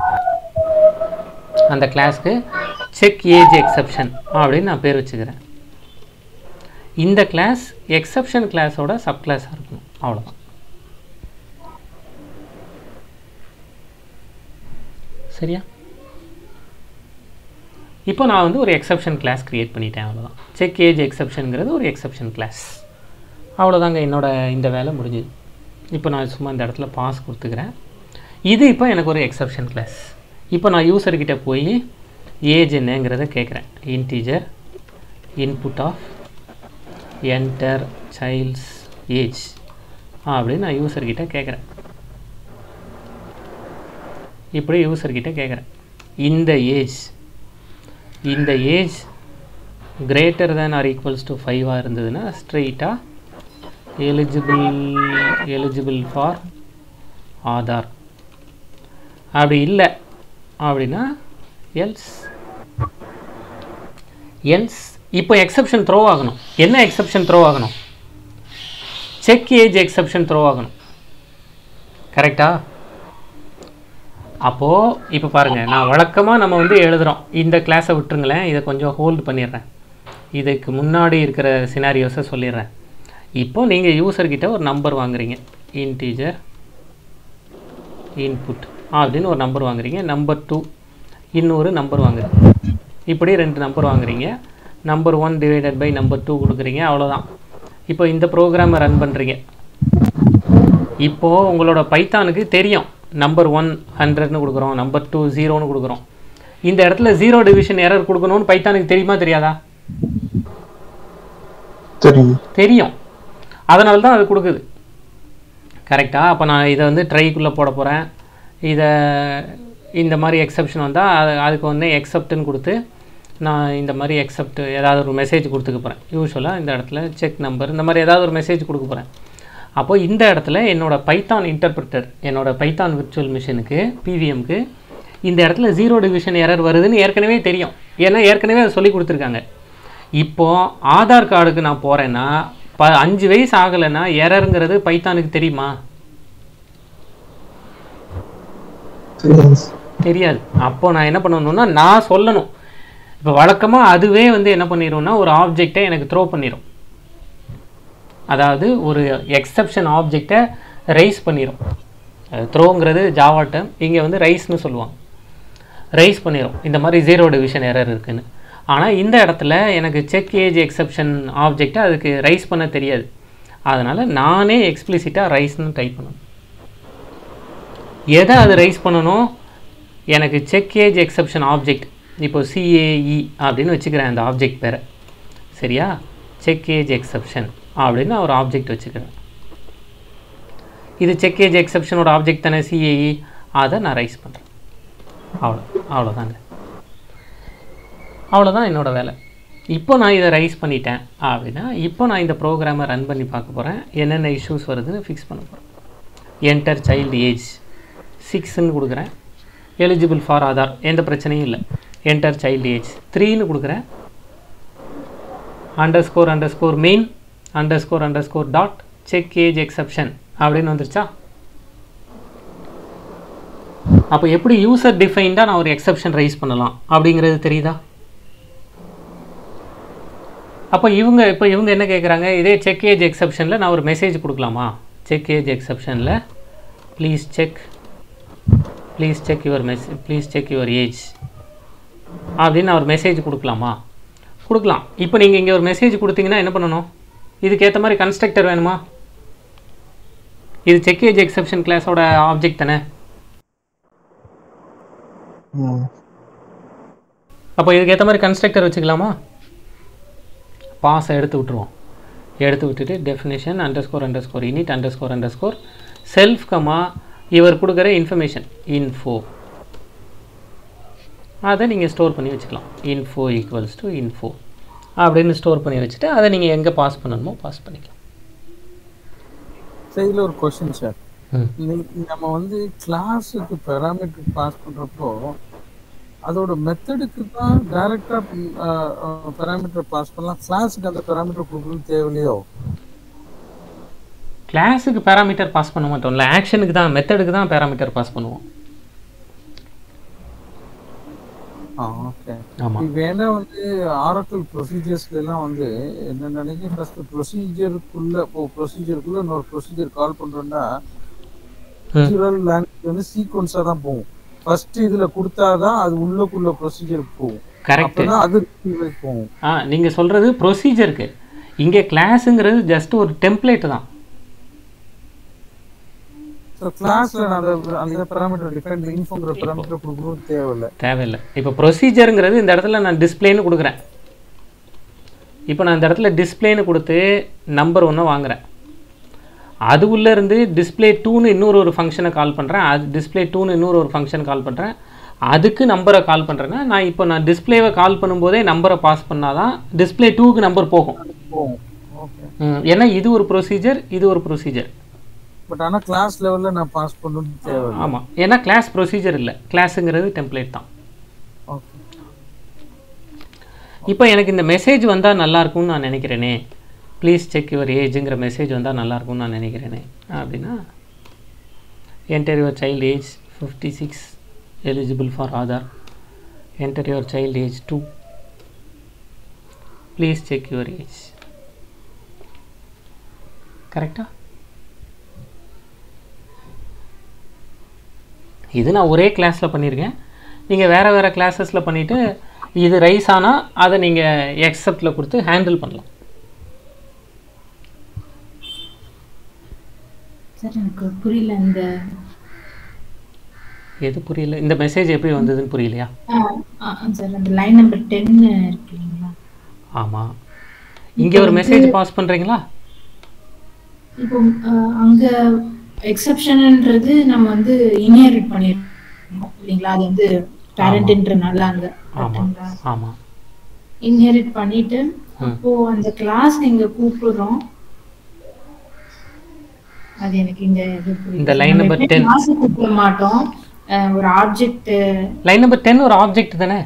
அந்த கிளாஸ்க்கு செக் ஏஜ் எக்ஸப்ஷன் அப்படின்னு நான் பேர் வச்சுக்கிறேன் இந்த கிளாஸ் எக்ஸப்ஷன் கிளாஸோட சப் கிளாஸாக இருக்கணும் அவ்வளோதான் சரியா இப்போ நான் வந்து ஒரு எக்ஸப்ஷன் கிளாஸ் கிரியேட் பண்ணிட்டேன் அவ்வளோதான் செக் ஏஜ் எக்ஸப்ஷனுங்கிறது ஒரு எக்ஸப்ஷன் கிளாஸ் அவ்வளோதாங்க என்னோட இந்த வேலை முடிஞ்சுது இப்போ நான் சும்மா இந்த இடத்துல பாஸ் கொடுத்துக்கிறேன் இது இப்போ எனக்கு ஒரு எக்ஸப்ஷன் கிளாஸ் இப்போ நான் யூசர்கிட்ட போய் ஏஜ் என்னங்கிறத கேட்குறேன் integer input of enter childs age அப்படின்னு நான் யூசர்கிட்ட கேட்குறேன் இப்படி யூசர்கிட்ட கேட்குறேன் இந்த ஏஜ் இந்த age greater than or equals to ஃபைவாக இருந்ததுன்னா ஸ்ட்ரெயிட்டாக எலிஜிபிள் எலிஜிபிள் ஃபார் ஆதார் அப்படி இல்லை அப்படின்னா எல்ஸ் எல்ஸ் இப்போ எக்ஸப்ஷன் த்ரோ ஆகணும் என்ன எக்ஸப்ஷன் த்ரோ ஆகணும் செக் ஏஜ் எக்ஸப்ஷன் த்ரோ ஆகணும் கரெக்டா அப்போது இப்போ பாருங்கள் நான் வழக்கமாக நம்ம வந்து எழுதுகிறோம் இந்த கிளாஸை விட்டுருங்களேன் இதை கொஞ்சம் ஹோல்ட் பண்ணிடுறேன் இதுக்கு முன்னாடி இருக்கிற சினாரியோஸை சொல்லிடுறேன் இப்போ நீங்கள் யூசர்கிட்ட ஒரு நம்பர் வாங்குறீங்க இன்டீஜர் இன்புட் அப்படின்னு ஒரு நம்பர் வாங்குறீங்க நம்பர் டூ இன்னொரு நம்பர் வாங்குறீங்க இப்படி ரெண்டு நம்பர் வாங்குறீங்க number one divided by number two கொடுக்குறீங்க அவ்வளோதான் இப்போ இந்த ப்ரோக்ராமை ரன் பண்ணுறீங்க இப்போது உங்களோட பைத்தானுக்கு தெரியும் நம்பர் ஒன் ஹண்ட்ரட்னு கொடுக்குறோம் நம்பர் டூ ஜீரோன்னு கொடுக்குறோம் இந்த இடத்துல ஜீரோ டிவிஷன் எரர் கொடுக்கணும்னு பைத்தானுக்கு தெரியுமா தெரியாதா தெரியும் தெரியும் அதனால தான் அது கொடுக்குது கரெக்டாக அப்போ நான் இதை வந்து ட்ரைக்குள்ளே போட போகிறேன் இதை இந்த மாதிரி எக்ஸப்ஷன் வந்தால் அது அதுக்கு வந்து எக்ஸப்ட்னு கொடுத்து நான் இந்த மாதிரி எக்ஸப்ட் ஏதாவது ஒரு மெசேஜ் கொடுத்துக்க போகிறேன் யூஸ்வலாக இந்த இடத்துல செக் நம்பர் இந்த மாதிரி ஏதாவது ஒரு மெசேஜ் கொடுக்க போகிறேன் அப்போ இந்த இடத்துல என்னோட பைத்தான் இன்டர்பிரிட்டர் என்னோட பைத்தான் விர்ச்சுவல் மிஷினுக்கு பிவிஎம்க்கு இந்த இடத்துல ஜீரோ டிவிஷன் எரர் வருதுன்னு ஏற்கனவே தெரியும் ஏன்னா ஏற்கனவே அதை சொல்லி கொடுத்துருக்காங்க இப்போ ஆதார் கார்டுக்கு நான் போகிறேன்னா ப அஞ்சு வயசு ஆகலைன்னா எரருங்கிறது பைத்தானுக்கு தெரியுமா தெரியாது தெரியாது அப்போ நான் என்ன பண்ணணும்னா நான் சொல்லணும் இப்போ வழக்கமாக அதுவே வந்து என்ன பண்ணிடும்னா ஒரு ஆப்ஜெக்டை எனக்கு த்ரோ பண்ணிடும் அதாவது ஒரு எக்ஸப்ஷன் ஆப்ஜெக்டை ரைஸ் பண்ணிடும் த்ரோங்கிறது ஜாவா term இங்கே வந்து ரைஸ்னு சொல்லுவாங்க ரைஸ் பண்ணிடும் இந்த மாதிரி ஜீரோ டிவிஷன் எரர் இருக்குன்னு ஆனால் இந்த இடத்துல எனக்கு செக் ஏஜ் எக்ஸப்ஷன் ஆப்ஜெக்டை அதுக்கு ரைஸ் பண்ண தெரியாது அதனால் நானே எக்ஸ்பிளிசிட்டாக ரைஸ்னு டைப் பண்ணணும் எதை அது ரைஸ் பண்ணணும் எனக்கு செக் ஏஜ் எக்ஸப்ஷன் ஆப்ஜெக்ட் இப்போ சிஏஇ அப்படின்னு வச்சுக்கிறேன் அந்த ஆப்ஜெக்ட் பேரை சரியா செக் ஏஜ் எக்ஸப்ஷன் அப்படின்னு நான் ஒரு ஆப்ஜெக்ட் வச்சுக்கிறேன் இது செக் ஏஜ் எக்ஸப்ஷனோட ஆப்ஜெக்ட் தானே சிஏஇ அதை நான் ரைஸ் பண்ணுறேன் அவ்வளோ அவ்வளோதாங்க அவ்வளோதான் என்னோட வேலை இப்போ நான் இதை ரைஸ் பண்ணிட்டேன் அப்படின்னா இப்போ நான் இந்த ப்ரோக்ராமை ரன் பண்ணி பார்க்க போகிறேன் என்னென்ன இஷ்யூஸ் வருதுன்னு ஃபிக்ஸ் பண்ண போகிறேன் என்டர் சைல்டு ஏஜ் சிக்ஸ்ன்னு கொடுக்குறேன் எலிஜிபிள் ஃபார் ஆதார் எந்த பிரச்சனையும் இல்லை என்டர் சைல்டு ஏஜ் த்ரீன்னு கொடுக்குறேன் underscore underscore main underscore underscore dot check age exception அப்படின்னு வந்துருச்சா அப்போ எப்படி யூசர் டிஃபைன்டாக நான் ஒரு எக்ஸப்ஷன் ரைஸ் பண்ணலாம் அப்படிங்கிறது தெரியுதா அப்போ இவங்க இப்போ இவங்க என்ன கேட்குறாங்க இதே செக் ஏஜ் எக்ஸப்ஷனில் நான் ஒரு மெசேஜ் கொடுக்கலாமா செக் ஏஜ் எக்ஸப்ஷனில் please check please check your mess please check your age அப்படின்னு நான் ஒரு மெசேஜ் கொடுக்கலாமா கொடுக்கலாம் இப்போ நீங்கள் இங்கே ஒரு மெசேஜ் கொடுத்தீங்கன்னா என்ன பண்ணணும் இதுக்கேற்ற மாதிரி கன்ஸ்ட்ரக்டர் வேணுமா இது செக் ஏஜ் எக்ஸப்ஷன் கிளாஸோட ஆப்ஜெக்ட் தானே ம் அப்போ இதுக்கேற்ற மாதிரி கன்ஸ்ட்ரக்டர் வச்சுக்கலாமா பாஸை எடுத்து விட்டுருவோம் எடுத்து விட்டுட்டு definition underscore underscore init underscore underscore self comma இவர் கொடுக்குற இன்ஃபர்மேஷன் இன்ஃபோ அதை நீங்கள் ஸ்டோர் பண்ணி வச்சுக்கலாம் இன்ஃபோ ஈக்குவல்ஸ் டு இன்ஃபோ அப்படின்னு ஸ்டோர் பண்ணி வச்சுட்டு அதை நீங்கள் எங்கே பாஸ் பண்ணணுமோ பாஸ் பண்ணிக்கலாம் சரி இதுல ஒரு கொஸ்டின் சார் ம் நம்ம வந்து கிளாஸுக்கு பெராமீட்டர் பாஸ் பண்றப்போ அதோட மெத்தடுக்கு தான் டைரக்டா பெராமீட்டர் பாஸ் பண்ணலாம் கிளாஸுக்கு அந்த பெராமீட்டர் கொடுக்கறது தேவையில்லையோ கிளாஸுக்கு பேராமீட்டர் பாஸ் பண்ண மாட்டோம்ல ஆக்ஷனுக்கு தான் மெத்தடுக்கு தான் பேராமீட்டர் பாஸ் பண்ணுவோம் ஓகே ஆமாம் வேணா வந்து ஆரக்கிள் ப்ரொசீஜர்ஸ்ல எல்லாம் வந்து என்ன நினைக்கிறேன் ஃபர்ஸ்ட் ப்ரொசீஜருக்குள்ள இப்போ ப்ரொசீஜருக்குள்ள இன்னொரு ப்ரொசீஜர் கால் பண்றோம்னா ம் நேச்சுரல் லாங்குவேஜ் வந்து சீக்வன்ஸா தான் போகும் ஃபர்ஸ்ட் இதுல கொடுத்தாதான் அது உள்ளுக்குள்ள ப்ரொசீஜருக்கு போகும் கரெக்ட் அப்பதான் அது receiver போகும் ஆ நீங்கள் சொல்கிறது ப்ரொசீஜருக்கு இங்கே கிளாஸுங்கிறது ஜஸ்ட் ஒரு டெம்ப்ளேட் தான் ஸோ கிளாஸ்ல நான் அந்த அந்த பெராமீட்டர் டிஃபைன் இன்ஃபோங்கிற பெராமீட்டர் கொடுக்கணும் தேவையில்லை தேவையில்லை இப்போ ப்ரொசீஜருங்கிறது இந்த இடத்துல நான் டிஸ்ப்ளேன்னு கொடுக்குறேன் இப்போ நான் இந்த இடத்துல டிஸ்ப்ளேன்னு கொடுத்து நம்பர் ஒன்று வாங்குறேன் அது உள்ள இருந்து டிஸ்ப்ளே டூன்னு இன்னொரு ஒரு ஃபங்க்ஷனை கால் பண்ணுறேன் அது டிஸ்ப்ளே டூன்னு இன்னொரு ஒரு ஃபங்க்ஷன் கால் பண்ணுறேன் அதுக்கு நம்பரை கால் பண்ணுறேன்னா நான் இப்போ நான் டிஸ்ப்ளேவை கால் பண்ணும்போதே நம்பரை பாஸ் பண்ணாதான் டிஸ்ப்ளே டூக்கு நம்பர் போகும் போகும் ஓகே ம், ஏன்னா இது ஒரு ப்ரொசீஜர் இது ஒரு ப்ரொசீஜர் பட் ஆனா கிளாஸ் லெவல்ல நான் பாஸ் பண்ணணும்னு தேவை ஆமாம் ஏன்னா கிளாஸ் ப்ரொசீஜர் இல்லை கிளாஸுங்கிறது டெம்ப்ளேட் தான் ஓகே இப்போ எனக்கு இந்த மெசேஜ் வந்தால் நல்லா இருக்கும்னு நான் நினைக்கிறேனே ப்ளீஸ் செக் யுவர் ஏஜுங்கிற மெசேஜ் வந்தால் நல்லா இருக்கும்னு நான் நினைக்கிறேனே அப்படின்னா enter your child age fifty six eligible for Aadhaar enter your child age two please check your age கரெக்டா இது நான் ஒரே கிளாஸில் பண்ணியிருக்கேன் நீங்கள் வேறு வேறு கிளாஸஸில் பண்ணிவிட்டு இது ரைஸ் ஆனால் அதை நீங்கள் எக்ஸப்டில் கொடுத்து ஹேண்டில் பண்ணலாம் சார் எனக்கு புரியல இந்த எது புரியல இந்த மெசேஜ் எப்படி வந்ததுன்னு புரியலையா சார் அந்த லைன் நம்பர் டென் இருக்கு இல்லைங்களா ஆமாம் இங்கே ஒரு மெசேஜ் பாஸ் பண்ணுறீங்களா இப்போ அஹ், அங்க எக்ஸப்ஷன்ன்றது நம்ம வந்து இன்ஹெரிட் பண்ணிருக்கோம் இல்லைங்களா அது வந்து பேரண்ட்ன்றனால அங்க ஆமாம் ஆமாம் இன்ஹெரிட் பண்ணிட்டு அப்போ அந்த கிளாஸ் இங்க கூப்பிடுறோம் அது எனக்கு இந்த இது புரியல. இந்த line நம்ம number எப்படி 10. class கூப்பிட மாட்டோம் அஹ், ஒரு ஆப்ஜெக்ட் லைன் நம்பர் டென் ஒரு ஆப்ஜெக்ட் தானே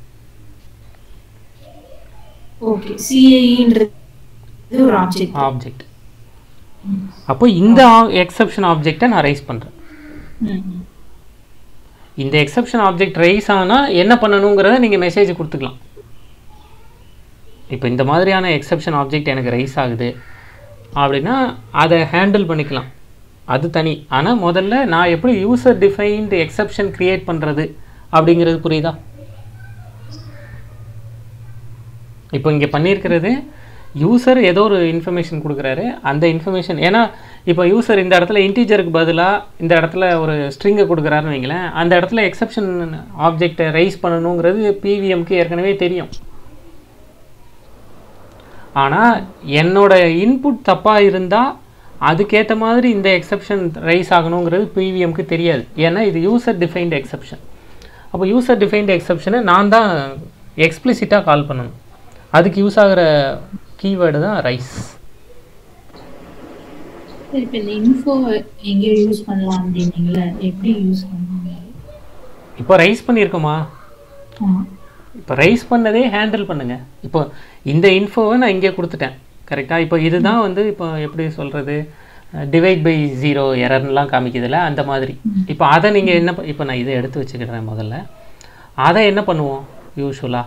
ஓகே சிஏஇன்றது ஒரு ஆப்ஜெக்ட் ஆப்ஜெக்ட் அப்போ இந்த எக்ஸப்ஷன் ஆப்ஜெக்டை நான் ரைஸ் பண்ணுறேன் இந்த எக்ஸப்ஷன் ஆப்ஜெக்ட் ரைஸ் ஆனால் என்ன பண்ணணுங்கிறத நீங்கள் மெசேஜ் கொடுத்துக்கலாம் இப்போ இந்த மாதிரியான எக்ஸப்ஷன் ஆப்ஜெக்ட் எனக்கு ரைஸ் ஆகுது அப்படின்னா அதை ஹேண்டில் பண்ணிக்கலாம் அது தனி ஆனால் முதல்ல நான் எப்படி யூசர் டிஃபைன்டு எக்ஸப்ஷன் க்ரியேட் பண்ணுறது அப்படிங்கிறது புரியுதா இப்போ இங்கே பண்ணியிருக்கிறது யூசர் ஏதோ ஒரு இன்ஃபர்மேஷன் கொடுக்குறாரு அந்த இன்ஃபர்மேஷன் ஏன்னா இப்போ யூசர் இந்த இடத்துல இன்டீஜருக்கு பதிலாக இந்த இடத்துல ஒரு ஸ்ட்ரிங்கை கொடுக்குறாருன்னு வைங்களேன் அந்த இடத்துல எக்ஸப்ஷன் ஆப்ஜெக்டை ரைஸ் பண்ணணுங்கிறது பிவிஎம்க்கு ஏற்கனவே தெரியும் ஆனால் என்னோட இன்புட் தப்பாக இருந்தால் அதுக்கேற்ற மாதிரி இந்த எக்ஸப்ஷன் ரைஸ் ஆகணுங்கிறது பிவிஎம்க்கு தெரியாது ஏன்னா இது யூசர் டிஃபைன்டு எக்ஸப்ஷன் அப்போ யூசர் டிஃபைன்டு எக்ஸப்ஷனை நான் தான் எக்ஸ்பிளிசிட்டாக கால் பண்ணணும் அதுக்கு யூஸ் ஆகிற கீவேர்டு தான் ரைஸ் இப்போ இந்த இன்ஃபோ எங்கேயோ யூஸ் பண்ணலாம் அப்படின்னீங்களா எப்படி யூஸ் பண்ணுவீங்க இப்போ ரைஸ் பண்ணியிருக்கோமா ஆமா இப்போ ரைஸ் பண்ணதே ஹேண்டில் பண்ணுங்க இப்போ இந்த இன்ஃபோவை நான் இங்கே கொடுத்துட்டேன் கரெக்டாக இப்போ இதுதான் வந்து இப்போ எப்படி சொல்கிறது டிவைட் பை ஜீரோ எரர்லாம் காமிக்குதுல்ல அந்த மாதிரி இப்போ அதை நீங்கள் என்ன ப- இப்போ நான் இதை எடுத்து வச்சுக்கிறேன் முதல்ல அதை என்ன பண்ணுவோம் யூஸ்வலாக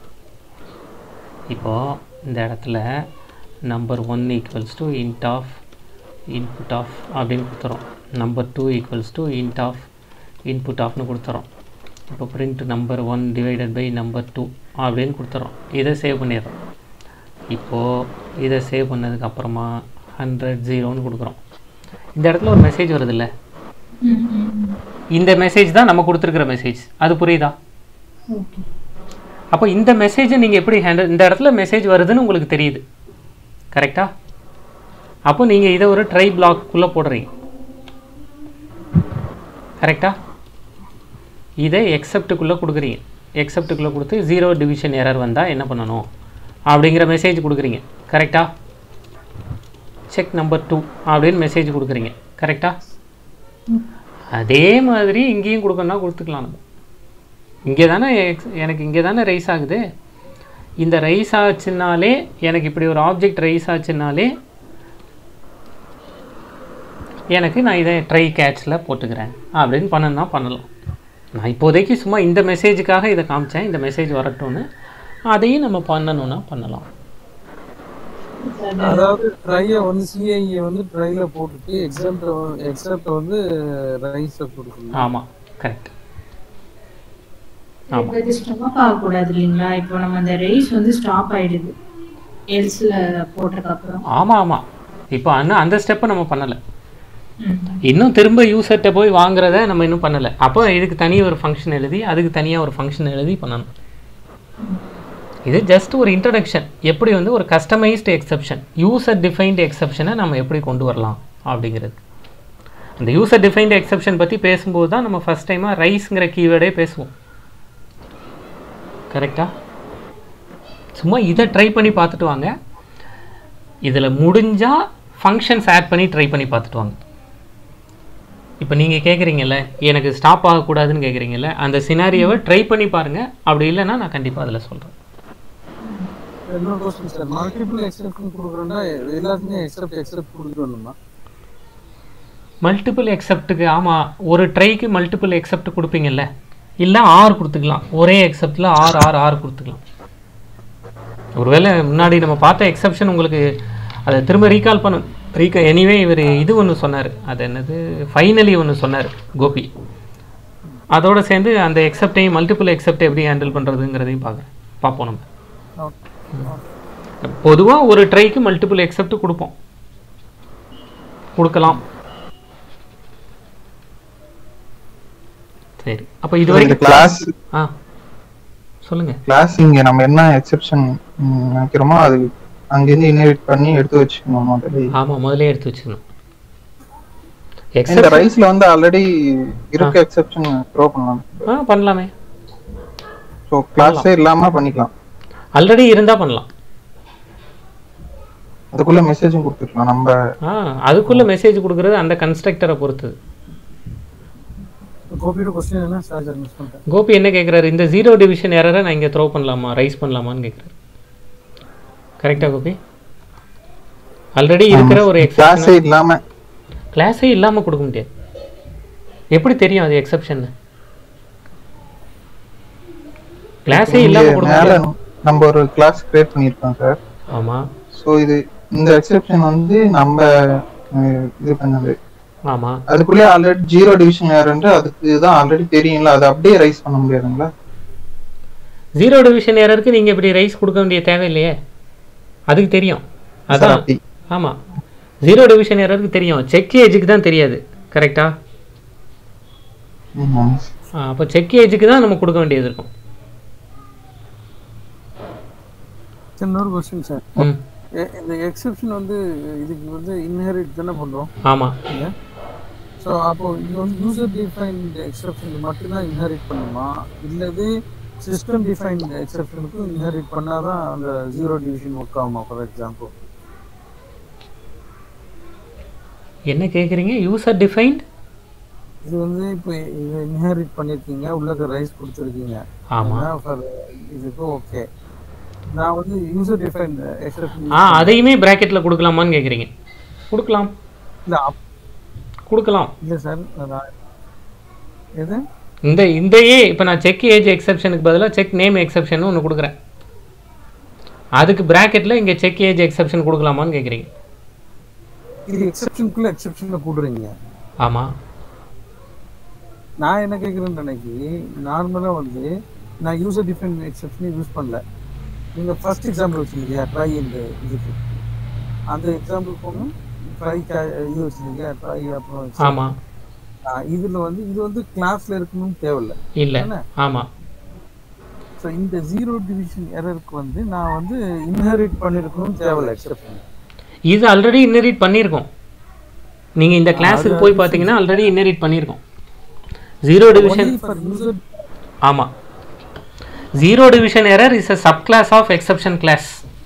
இப்போது இந்த இடத்துல number one equals to int of input of அப்படின்னு கொடுத்துறோம் number two equals to int of input ஆஃப்னு கொடுத்துறோம் இப்போ print number one divided by number two அப்படின்னு கொடுத்துறோம் இதை சேவ் பண்ணிடுறோம் இப்போது இதை சேவ் பண்ணதுக்கு அப்புறமா ஹண்ட்ரட் ஜீரோன்னு கொடுக்குறோம் இந்த இடத்துல ஒரு மெசேஜ் வருதுல்ல ம் ம் இந்த மெசேஜ் தான் நம்ம கொடுத்துருக்குற மெசேஜ் அது புரியுதா ஓகே அப்போ இந்த மெசேஜை நீங்கள் எப்படி ஹேண்டில் இந்த இடத்துல மெசேஜ் வருதுன்னு உங்களுக்கு தெரியுது கரெக்டா அப்போ நீங்கள் இதை ஒரு ட்ரை பிளாக்குள்ளே போடுறீங்க கரெக்டா இதை எக்ஸப்ட்டுக்குள்ளே கொடுக்குறீங்க எக்ஸப்ட்டுக்குள்ளே கொடுத்து ஜீரோ டிவிஷன் எரர் வந்தால் என்ன பண்ணணும் அப்படிங்கிற மெசேஜ் கொடுக்குறீங்க கரெக்டா செக் நம்பர் டூ அப்படின்னு மெசேஜ் கொடுக்குறீங்க கரெக்டா அதே மாதிரி இங்கேயும் கொடுக்கணும்னா கொடுத்துக்கலாம் நம்ம இங்கே தானே எக்ஸ்- எனக்கு இங்கே தானே ரைஸ் ஆகுது இந்த ரைஸ் ஆச்சுனாலே எனக்கு இப்படி ஒரு ஆப்ஜெக்ட் ரைஸ் ஆச்சுனாலே எனக்கு நான் இதை ட்ரை கேட்சில் போட்டுக்கிறேன் அப்படின்னு பண்ணணும்னா பண்ணலாம் நான் இப்போதைக்கு சும்மா இந்த மெசேஜுக்காக இதை காமிச்சேன் இந்த மெசேஜ் வரட்டும்னு அதையும் நம்ம பண்ணணும்னா பண்ணலாம் அதாவது ட்ரைய வந்து சிஐஏ வந்து ட்ரைல போட்டுட்டு எக்ஸாம்ல எக்ஸாம்ல வந்து ரைஸ கொடுக்கணும் ஆமாம் கரெக்ட் ஆமாம் இப்போ இது ஸ்டாப் ஆகக்கூடாது இல்லைங்களா இப்போ நம்ம அந்த ரேஸ் வந்து ஸ்டாப் ஆயிடுது எல்ஸ்ல போட்டதுக்கு அப்புறம் ஆமாம் ஆமாம் இப்போ ஆனால் அந்த ஸ்டெப்பை நம்ம பண்ணலை ம். இன்னும் திரும்ப யூசர்கிட்ட போய் வாங்குறத நம்ம இன்னும் பண்ணலை அப்போ இதுக்கு தனி ஒரு ஃபங்க்ஷன் எழுதி அதுக்கு தனியாக ஒரு ஃபங்க்ஷன் எழுதி பண்ணணும் இது ஜஸ்ட் ஒரு இன்ட்ரடக்ஷன் எப்படி வந்து ஒரு கஸ்டமைஸ்டு எக்ஸப்ஷன் யூசர் டிஃபைன்டு எக்ஸப்ஷனை நம்ம எப்படி கொண்டு வரலாம் அப்படிங்கிறது அந்த யூசர் டிஃபைன்டு எக்ஸப்ஷன் பற்றி பேசும்போது தான் நம்ம ஃபஸ்ட் டைமாக ரைஸ்ங்கிற கீவேர்டே பேசுவோம் கரெக்டா சும்மா இதை ட்ரை பண்ணி பார்த்துட்டு வாங்க இதில் முடிஞ்சால் ஃபங்க்ஷன்ஸ் ஆட் பண்ணி ட்ரை பண்ணி பார்த்துட்டு வாங்க இப்போ நீங்கள் கேட்குறீங்கல்ல எனக்கு ஸ்டாப் ஆகக்கூடாதுன்னு கேட்குறீங்கல்ல அந்த சினாரியோவை ட்ரை பண்ணி பாருங்கள் அப்படி இல்லைன்னா நான் கண்டிப்பாக அதில் சொல்கிறேன் இன்னொரு கொஸ்டின் சார் மல்டிபிள் எக்ஸப்ஷன் கொடுக்குறோம்னா எல்லாத்துக்குமே எக்ஸப்ட் எக்ஸப்ட் கொடுக்கணுமா மல்டிபிள் எக்ஸப்ட்டுக்கு ஆமாம் ஒரு ட்ரைக்கு மல்டிபிள் எக்ஸப்ட் கொடுப்பீங்கல்ல இல்லை ஆர் கொடுத்துக்கலாம் ஒரே எக்ஸப்டில் ஆர் ஆர் ஆர் கொடுத்துக்கலாம் ஒருவேளை முன்னாடி நம்ம பார்த்த எக்ஸப்ஷன் உங்களுக்கு அதை திரும்ப ரீகால் பண்ண ரீகா எனிவே இவர் இது ஒன்று சொன்னார் அது என்னது ஃபைனலி ஒன்று சொன்னார் கோபி அதோட சேர்ந்து அந்த எக்ஸப்டையும் மல்டிபிள் எக்ஸப்ட் எப்படி ஹேண்டில் பண்ணுறதுங்கிறதையும் பார்க்குறேன் பார்ப்போம் நம்ம பொதுவாக ஒரு ட்ரைக்கு மல்டிபிள் எக்ஸப்ட் கொடுப்போம் கொடுக்கலாம் சரி அப்போ இது இந்த வரைக்கும் கிளாஸ் ஆ சொல்லுங்க கிளாஸ் இங்க நம்ம என்ன எக்ஸெப்ஷன் நினைக்கிறோமோ அது அங்கிருந்து இன்ஹெரிட் பண்ணி எடுத்து வச்சுக்கணும் முதல்ல ஆமா முதல்ல எடுத்து வச்சுக்கணும் இந்த எக்ஸப்ஷன் ரைஸ்ல வந்து ஆல்ரெடி இருக்க எக்ஸெப்ஷன் த்ரோ பண்ணலாம் ஆ பண்ணலாமே ஸோ கிளாஸே இல்லாம பண்ணிக்கலாம் ஆல்ரெடி இருந்தா பண்ணலாம் அதுக்குள்ள மெசேஜும் கொடுத்துக்கலாம் நம்ம ஆ அதுக்குள்ள மெசேஜ் கொடுக்கறது அந்த கன்ஸ்ட்ரக்டரை பொறுத்தது கோபியோட கொஸ்டின் என்ன சார் சார் மிஸ் பண்ணிட்டேன் கோபி என்ன கேட்குறாரு இந்த ஜீரோ டிவிஷன் எரரை நான் இங்கே த்ரோ பண்ணலாமா ரைஸ் பண்ணலாமான்னு கேட்குறாரு கரெக்டா கோபி ஆல்ரெடி இருக்கிற ஒரு எக்ஸப்ஷன் கிளாஸே இல்லாம கிளாஸே இல்லாமல் கொடுக்க முடியாது எப்படி தெரியும் அது எக்ஸப்ஷன் கிளாஸே இங்க இல்லாமல் கொடுக்க மேல முடியாது நம்ம ஒரு கிளாஸ் கிரியேட் பண்ணியிருக்கோம் சார் ஆமாம் ஸோ இது இந்த எக்ஸெப்ஷன் வந்து நம்ம அஹ், இது பண்ணது ஆமாம் அதுக்குள்ளே ஆல்ரெடி ஜீரோ டிவிஷன் ஏறன்று அதுக்கு தான் ஆல்ரெடி தெரியும்ல அதை அப்படியே ரைஸ் பண்ண முடியாதுங்களா ஜீரோ டிவிஷன் எரருக்கு நீங்கள் இப்படி ரைஸ் கொடுக்க வேண்டிய தேவை இல்லையே அதுக்கு தெரியும் சார் அதான் அப்படி ஆமாம் ஜீரோ டிவிஷன் எரருக்கு தெரியும் செக் ஏஜுக்கு தான் தெரியாது கரெக்டா ம். அப்போ செக் ஏஜுக்கு தான் நம்ம கொடுக்க வேண்டியது இருக்கும் சார் இன்னொரு கொஸ்டின் சார் ம் இந்த எக்ஸப்ஷன் வந்து இதுக்கு வந்து இன்ஹெரிட் தானே பண்றோம் ஆமாம் இல்ல ஸோ அப்போ இது வந்து யூசர் டிஃபைன்ட் எக்ஸப்ஷன் மட்டும்தான் இன்ஹெரிட் பண்ணுமா இல்லது சிஸ்டம் டிஃபைன்ட் எக்ஸப்ஷனுக்கும் இன்ஹெரிட் பண்ணாதான் அந்த ஜீரோ டிவிஷன் ஒர்க் ஆகுமா ஃபார் எக்ஸாம்பிள் என்ன கேட்குறீங்க யூசர் டிஃபைன்ட் இது வந்து இப்போ இது இன்ஹெரிட் பண்ணியிருக்கீங்க உள்ளக்க ரைஸ் கொடுத்துருக்கீங்க ஆமாம் ஃபார் இதுக்கு ஓகே நான் வந்து யூசர் டிஃபைன்ட் எக்ஸப்ஷன் ஆ அதையுமே ப்ராக்கெட்டில் கொடுக்கலாமான்னு கேட்குறீங்க கொடுக்கலாம் இல்லை அப் கொடுக்கலாம் இல்லை சார் நான் எது இந்த இந்த ஏ இப்போ நான் செக் ஏஜ் எக்ஸப்ஷனுக்கு பதிலாக செக் நேம் எக்ஸப்ஷன் ஒன்று கொடுக்குறேன் அதுக்கு ப்ராக்கெட்டில் இங்கே செக் ஏஜ் எக்ஸப்ஷன் கொடுக்கலாமான்னு கேட்குறீங்க இது எக்ஸப்ஷனுக்குள்ள எக்ஸப்ஷன்ல போடுறீங்க ஆமாம் நான் என்ன கேட்குறேன்னு அன்னைக்கு நார்மலாக வந்து நான் யூசர் டிஃபைன் எக்ஸப்ஷனே யூஸ் பண்ணல நீங்கள் ஃபர்ஸ்ட் எக்ஸாம்பிள் வச்சுருக்கீங்க ட்ரை இந்த இதுக்கு அந்த எக்ஸாம்பிள் போங்க ட்ரை இது வச்சுருக்கீங்க ட்ரை அப்புறம் ஆமாம் இதில் வந்து இது வந்து கிளாஸில் இருக்கணும்னு தேவையில்ல இல்லை என்ன? ஆமாம் ஸோ இந்த ஜீரோ டிவிஷன் எரருக்கு வந்து நான் வந்து இன்ஹெரிட் பண்ணியிருக்கணும்னு தேவையில்ல எக்ஸப்ஷன் இது ஆல்ரெடி இன்னரிட் பண்ணியிருக்கோம் நீங்கள் இந்த கிளாஸுக்கு போய் பார்த்தீங்கன்னா ஆல்ரெடி இன்னரிட் பண்ணியிருக்கோம் ஜீரோ டிவிஷன் ஃபார் யூசர் ஆமாம் zero division error is a subclass of exception class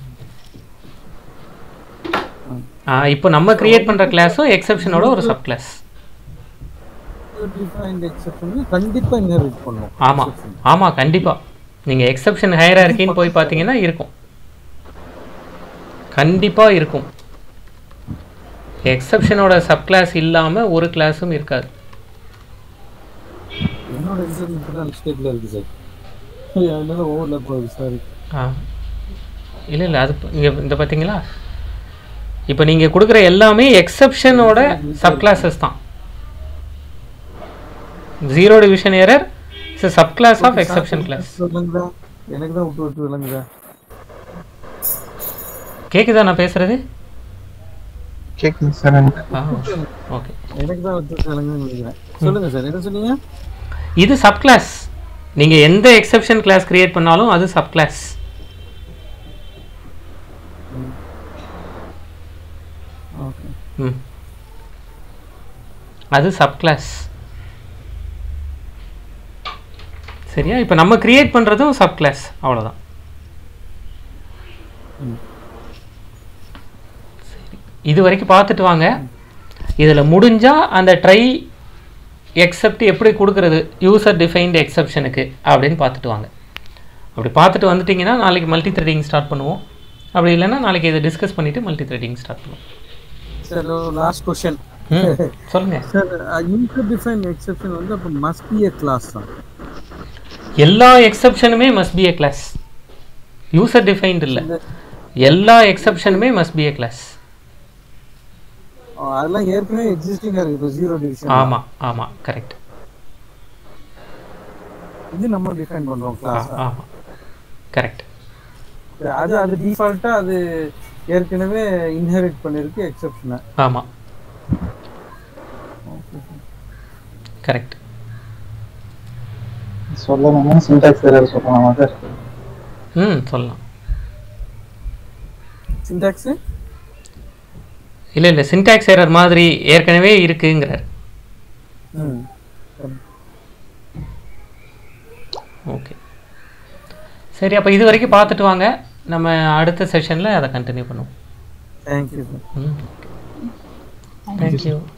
இப்போ நம்ம கிரியேட் பண்ணுற கிளாஸும் எக்ஸப்ஷனோட ஒரு சப் கிளாஸ் டிஃபைன்ட் எக்ஸப்ஷன் கண்டிப்பாக இன்ஹெரிட் பண்ணும் ஆமாம் ஆமாம் கண்டிப்பாக நீங்கள் எக்ஸப்ஷன் ஹையரார்க்கின்னு போய் பார்த்தீங்கன்னா இருக்கும் கண்டிப்பாக இருக்கும் எக்ஸப்ஷனோட சப் கிளாஸ் இல்லாமல் ஒரு கிளாஸும் இருக்காது என்னோட ரிசல்ட் இப்போ தான் மிஸ்டேக்கில் இருக்குது சார் அதனால ஓவரில் போகுது சாரி ஆ இல்லை இல்லை அது இங்கே இந்த பார்த்தீங்களா இப்போ நீங்கள் கொடுக்குற எல்லாமே எக்ஸப்ஷனோட சப் கிளாஸஸ் தான் zero division error it's sub class of exception class விளங்குதா எனக்கு தான் விட்டு விட்டு விளங்குதா கேக்குதா நான் பேசுறது கேக்குது சார் எனக்கு ஆ ஓகே எனக்கு தான் விட்டு விட்டு விளங்குதுன்னு நினைக்கிறேன் சொல்லுங்க சார் என்ன சொன்னீங்க இது சப் கிளாஸ் நீங்கள் எந்த எக்ஸப்ஷன் கிளாஸ் கிரியேட் பண்ணாலும் அது சப் கிளாஸ் ஓகே ம் அது சப் கிளாஸ் சரியா இப்போ நம்ம கிரியேட் பண்ணுறதும் சப் கிளாஸ் அவ்வளோதான் இது வரைக்கும் பார்த்துட்டு வாங்க இதில் முடிஞ்சால் அந்த ட்ரை எக்ஸப்ட் எப்படி கொடுக்குறது யூசர் டிஃபைன்டு எக்ஸப்ஷனுக்கு அப்படின்னு பார்த்துட்டு வாங்க அப்படி பார்த்துட்டு வந்துட்டிங்கன்னா நாளைக்கு மல்டி த்ரெடிங் ஸ்டார்ட் பண்ணுவோம் அப்படி இல்லைன்னா நாளைக்கு இதை டிஸ்கஸ் பண்ணிவிட்டு மல்டி த்ரெடிங் ஸ்டார்ட் பண்ணுவோம் சார் லாஸ்ட் கொஸ்டின் ம் சொல்லுங்கள் சார் யூசர் டிஃபைன் எக்ஸெப்ஷன் வந்து அப்போ மஸ்ட் பி எ கிளாஸ் தான் எல்லா எக்ஸப்ஷனுமே must be a class user defined இல்லை எல்லா எக்ஸப்ஷனுமே மஸ்ட் பி ஏ கிளாஸ் அஹ் அதெல்லாம் ஏற்கனவே எக்ஸிஸ்டிங்காக இருக்கு இப்போ ஜீரோ டிவிஷன் ஆமாம் ஆமாம் கரெக்ட் இது நம்ம டிஃபைன் பண்றோம் கிளாஸ் ஆமாம் கரெக்ட் அது அது டிஃபால்ட்டா அது ஏற்கனவே இன்ஹெரிட் பண்ணிருக்கு எக்ஸெப்ஷனை ஆமாம் கரெக்ட் சொல்லணும்னா சின்டாக்ஸ் எரர் சொல்லலாமா சார் ம் சொல்லலாம் சின்டாக்ஸ் இல்லை இல்லை சின்டாக்ஸ் எரர் மாதிரி ஏற்கனவே இருக்குங்கிறார் ம் ஓகே சரி அப்போ இது வரைக்கும் பார்த்துட்டு வாங்க நம்ம அடுத்த செஷனில் அதை கண்டினியூ பண்ணுவோம் தேங்க்யூ சார் ம் தேங்க்யூ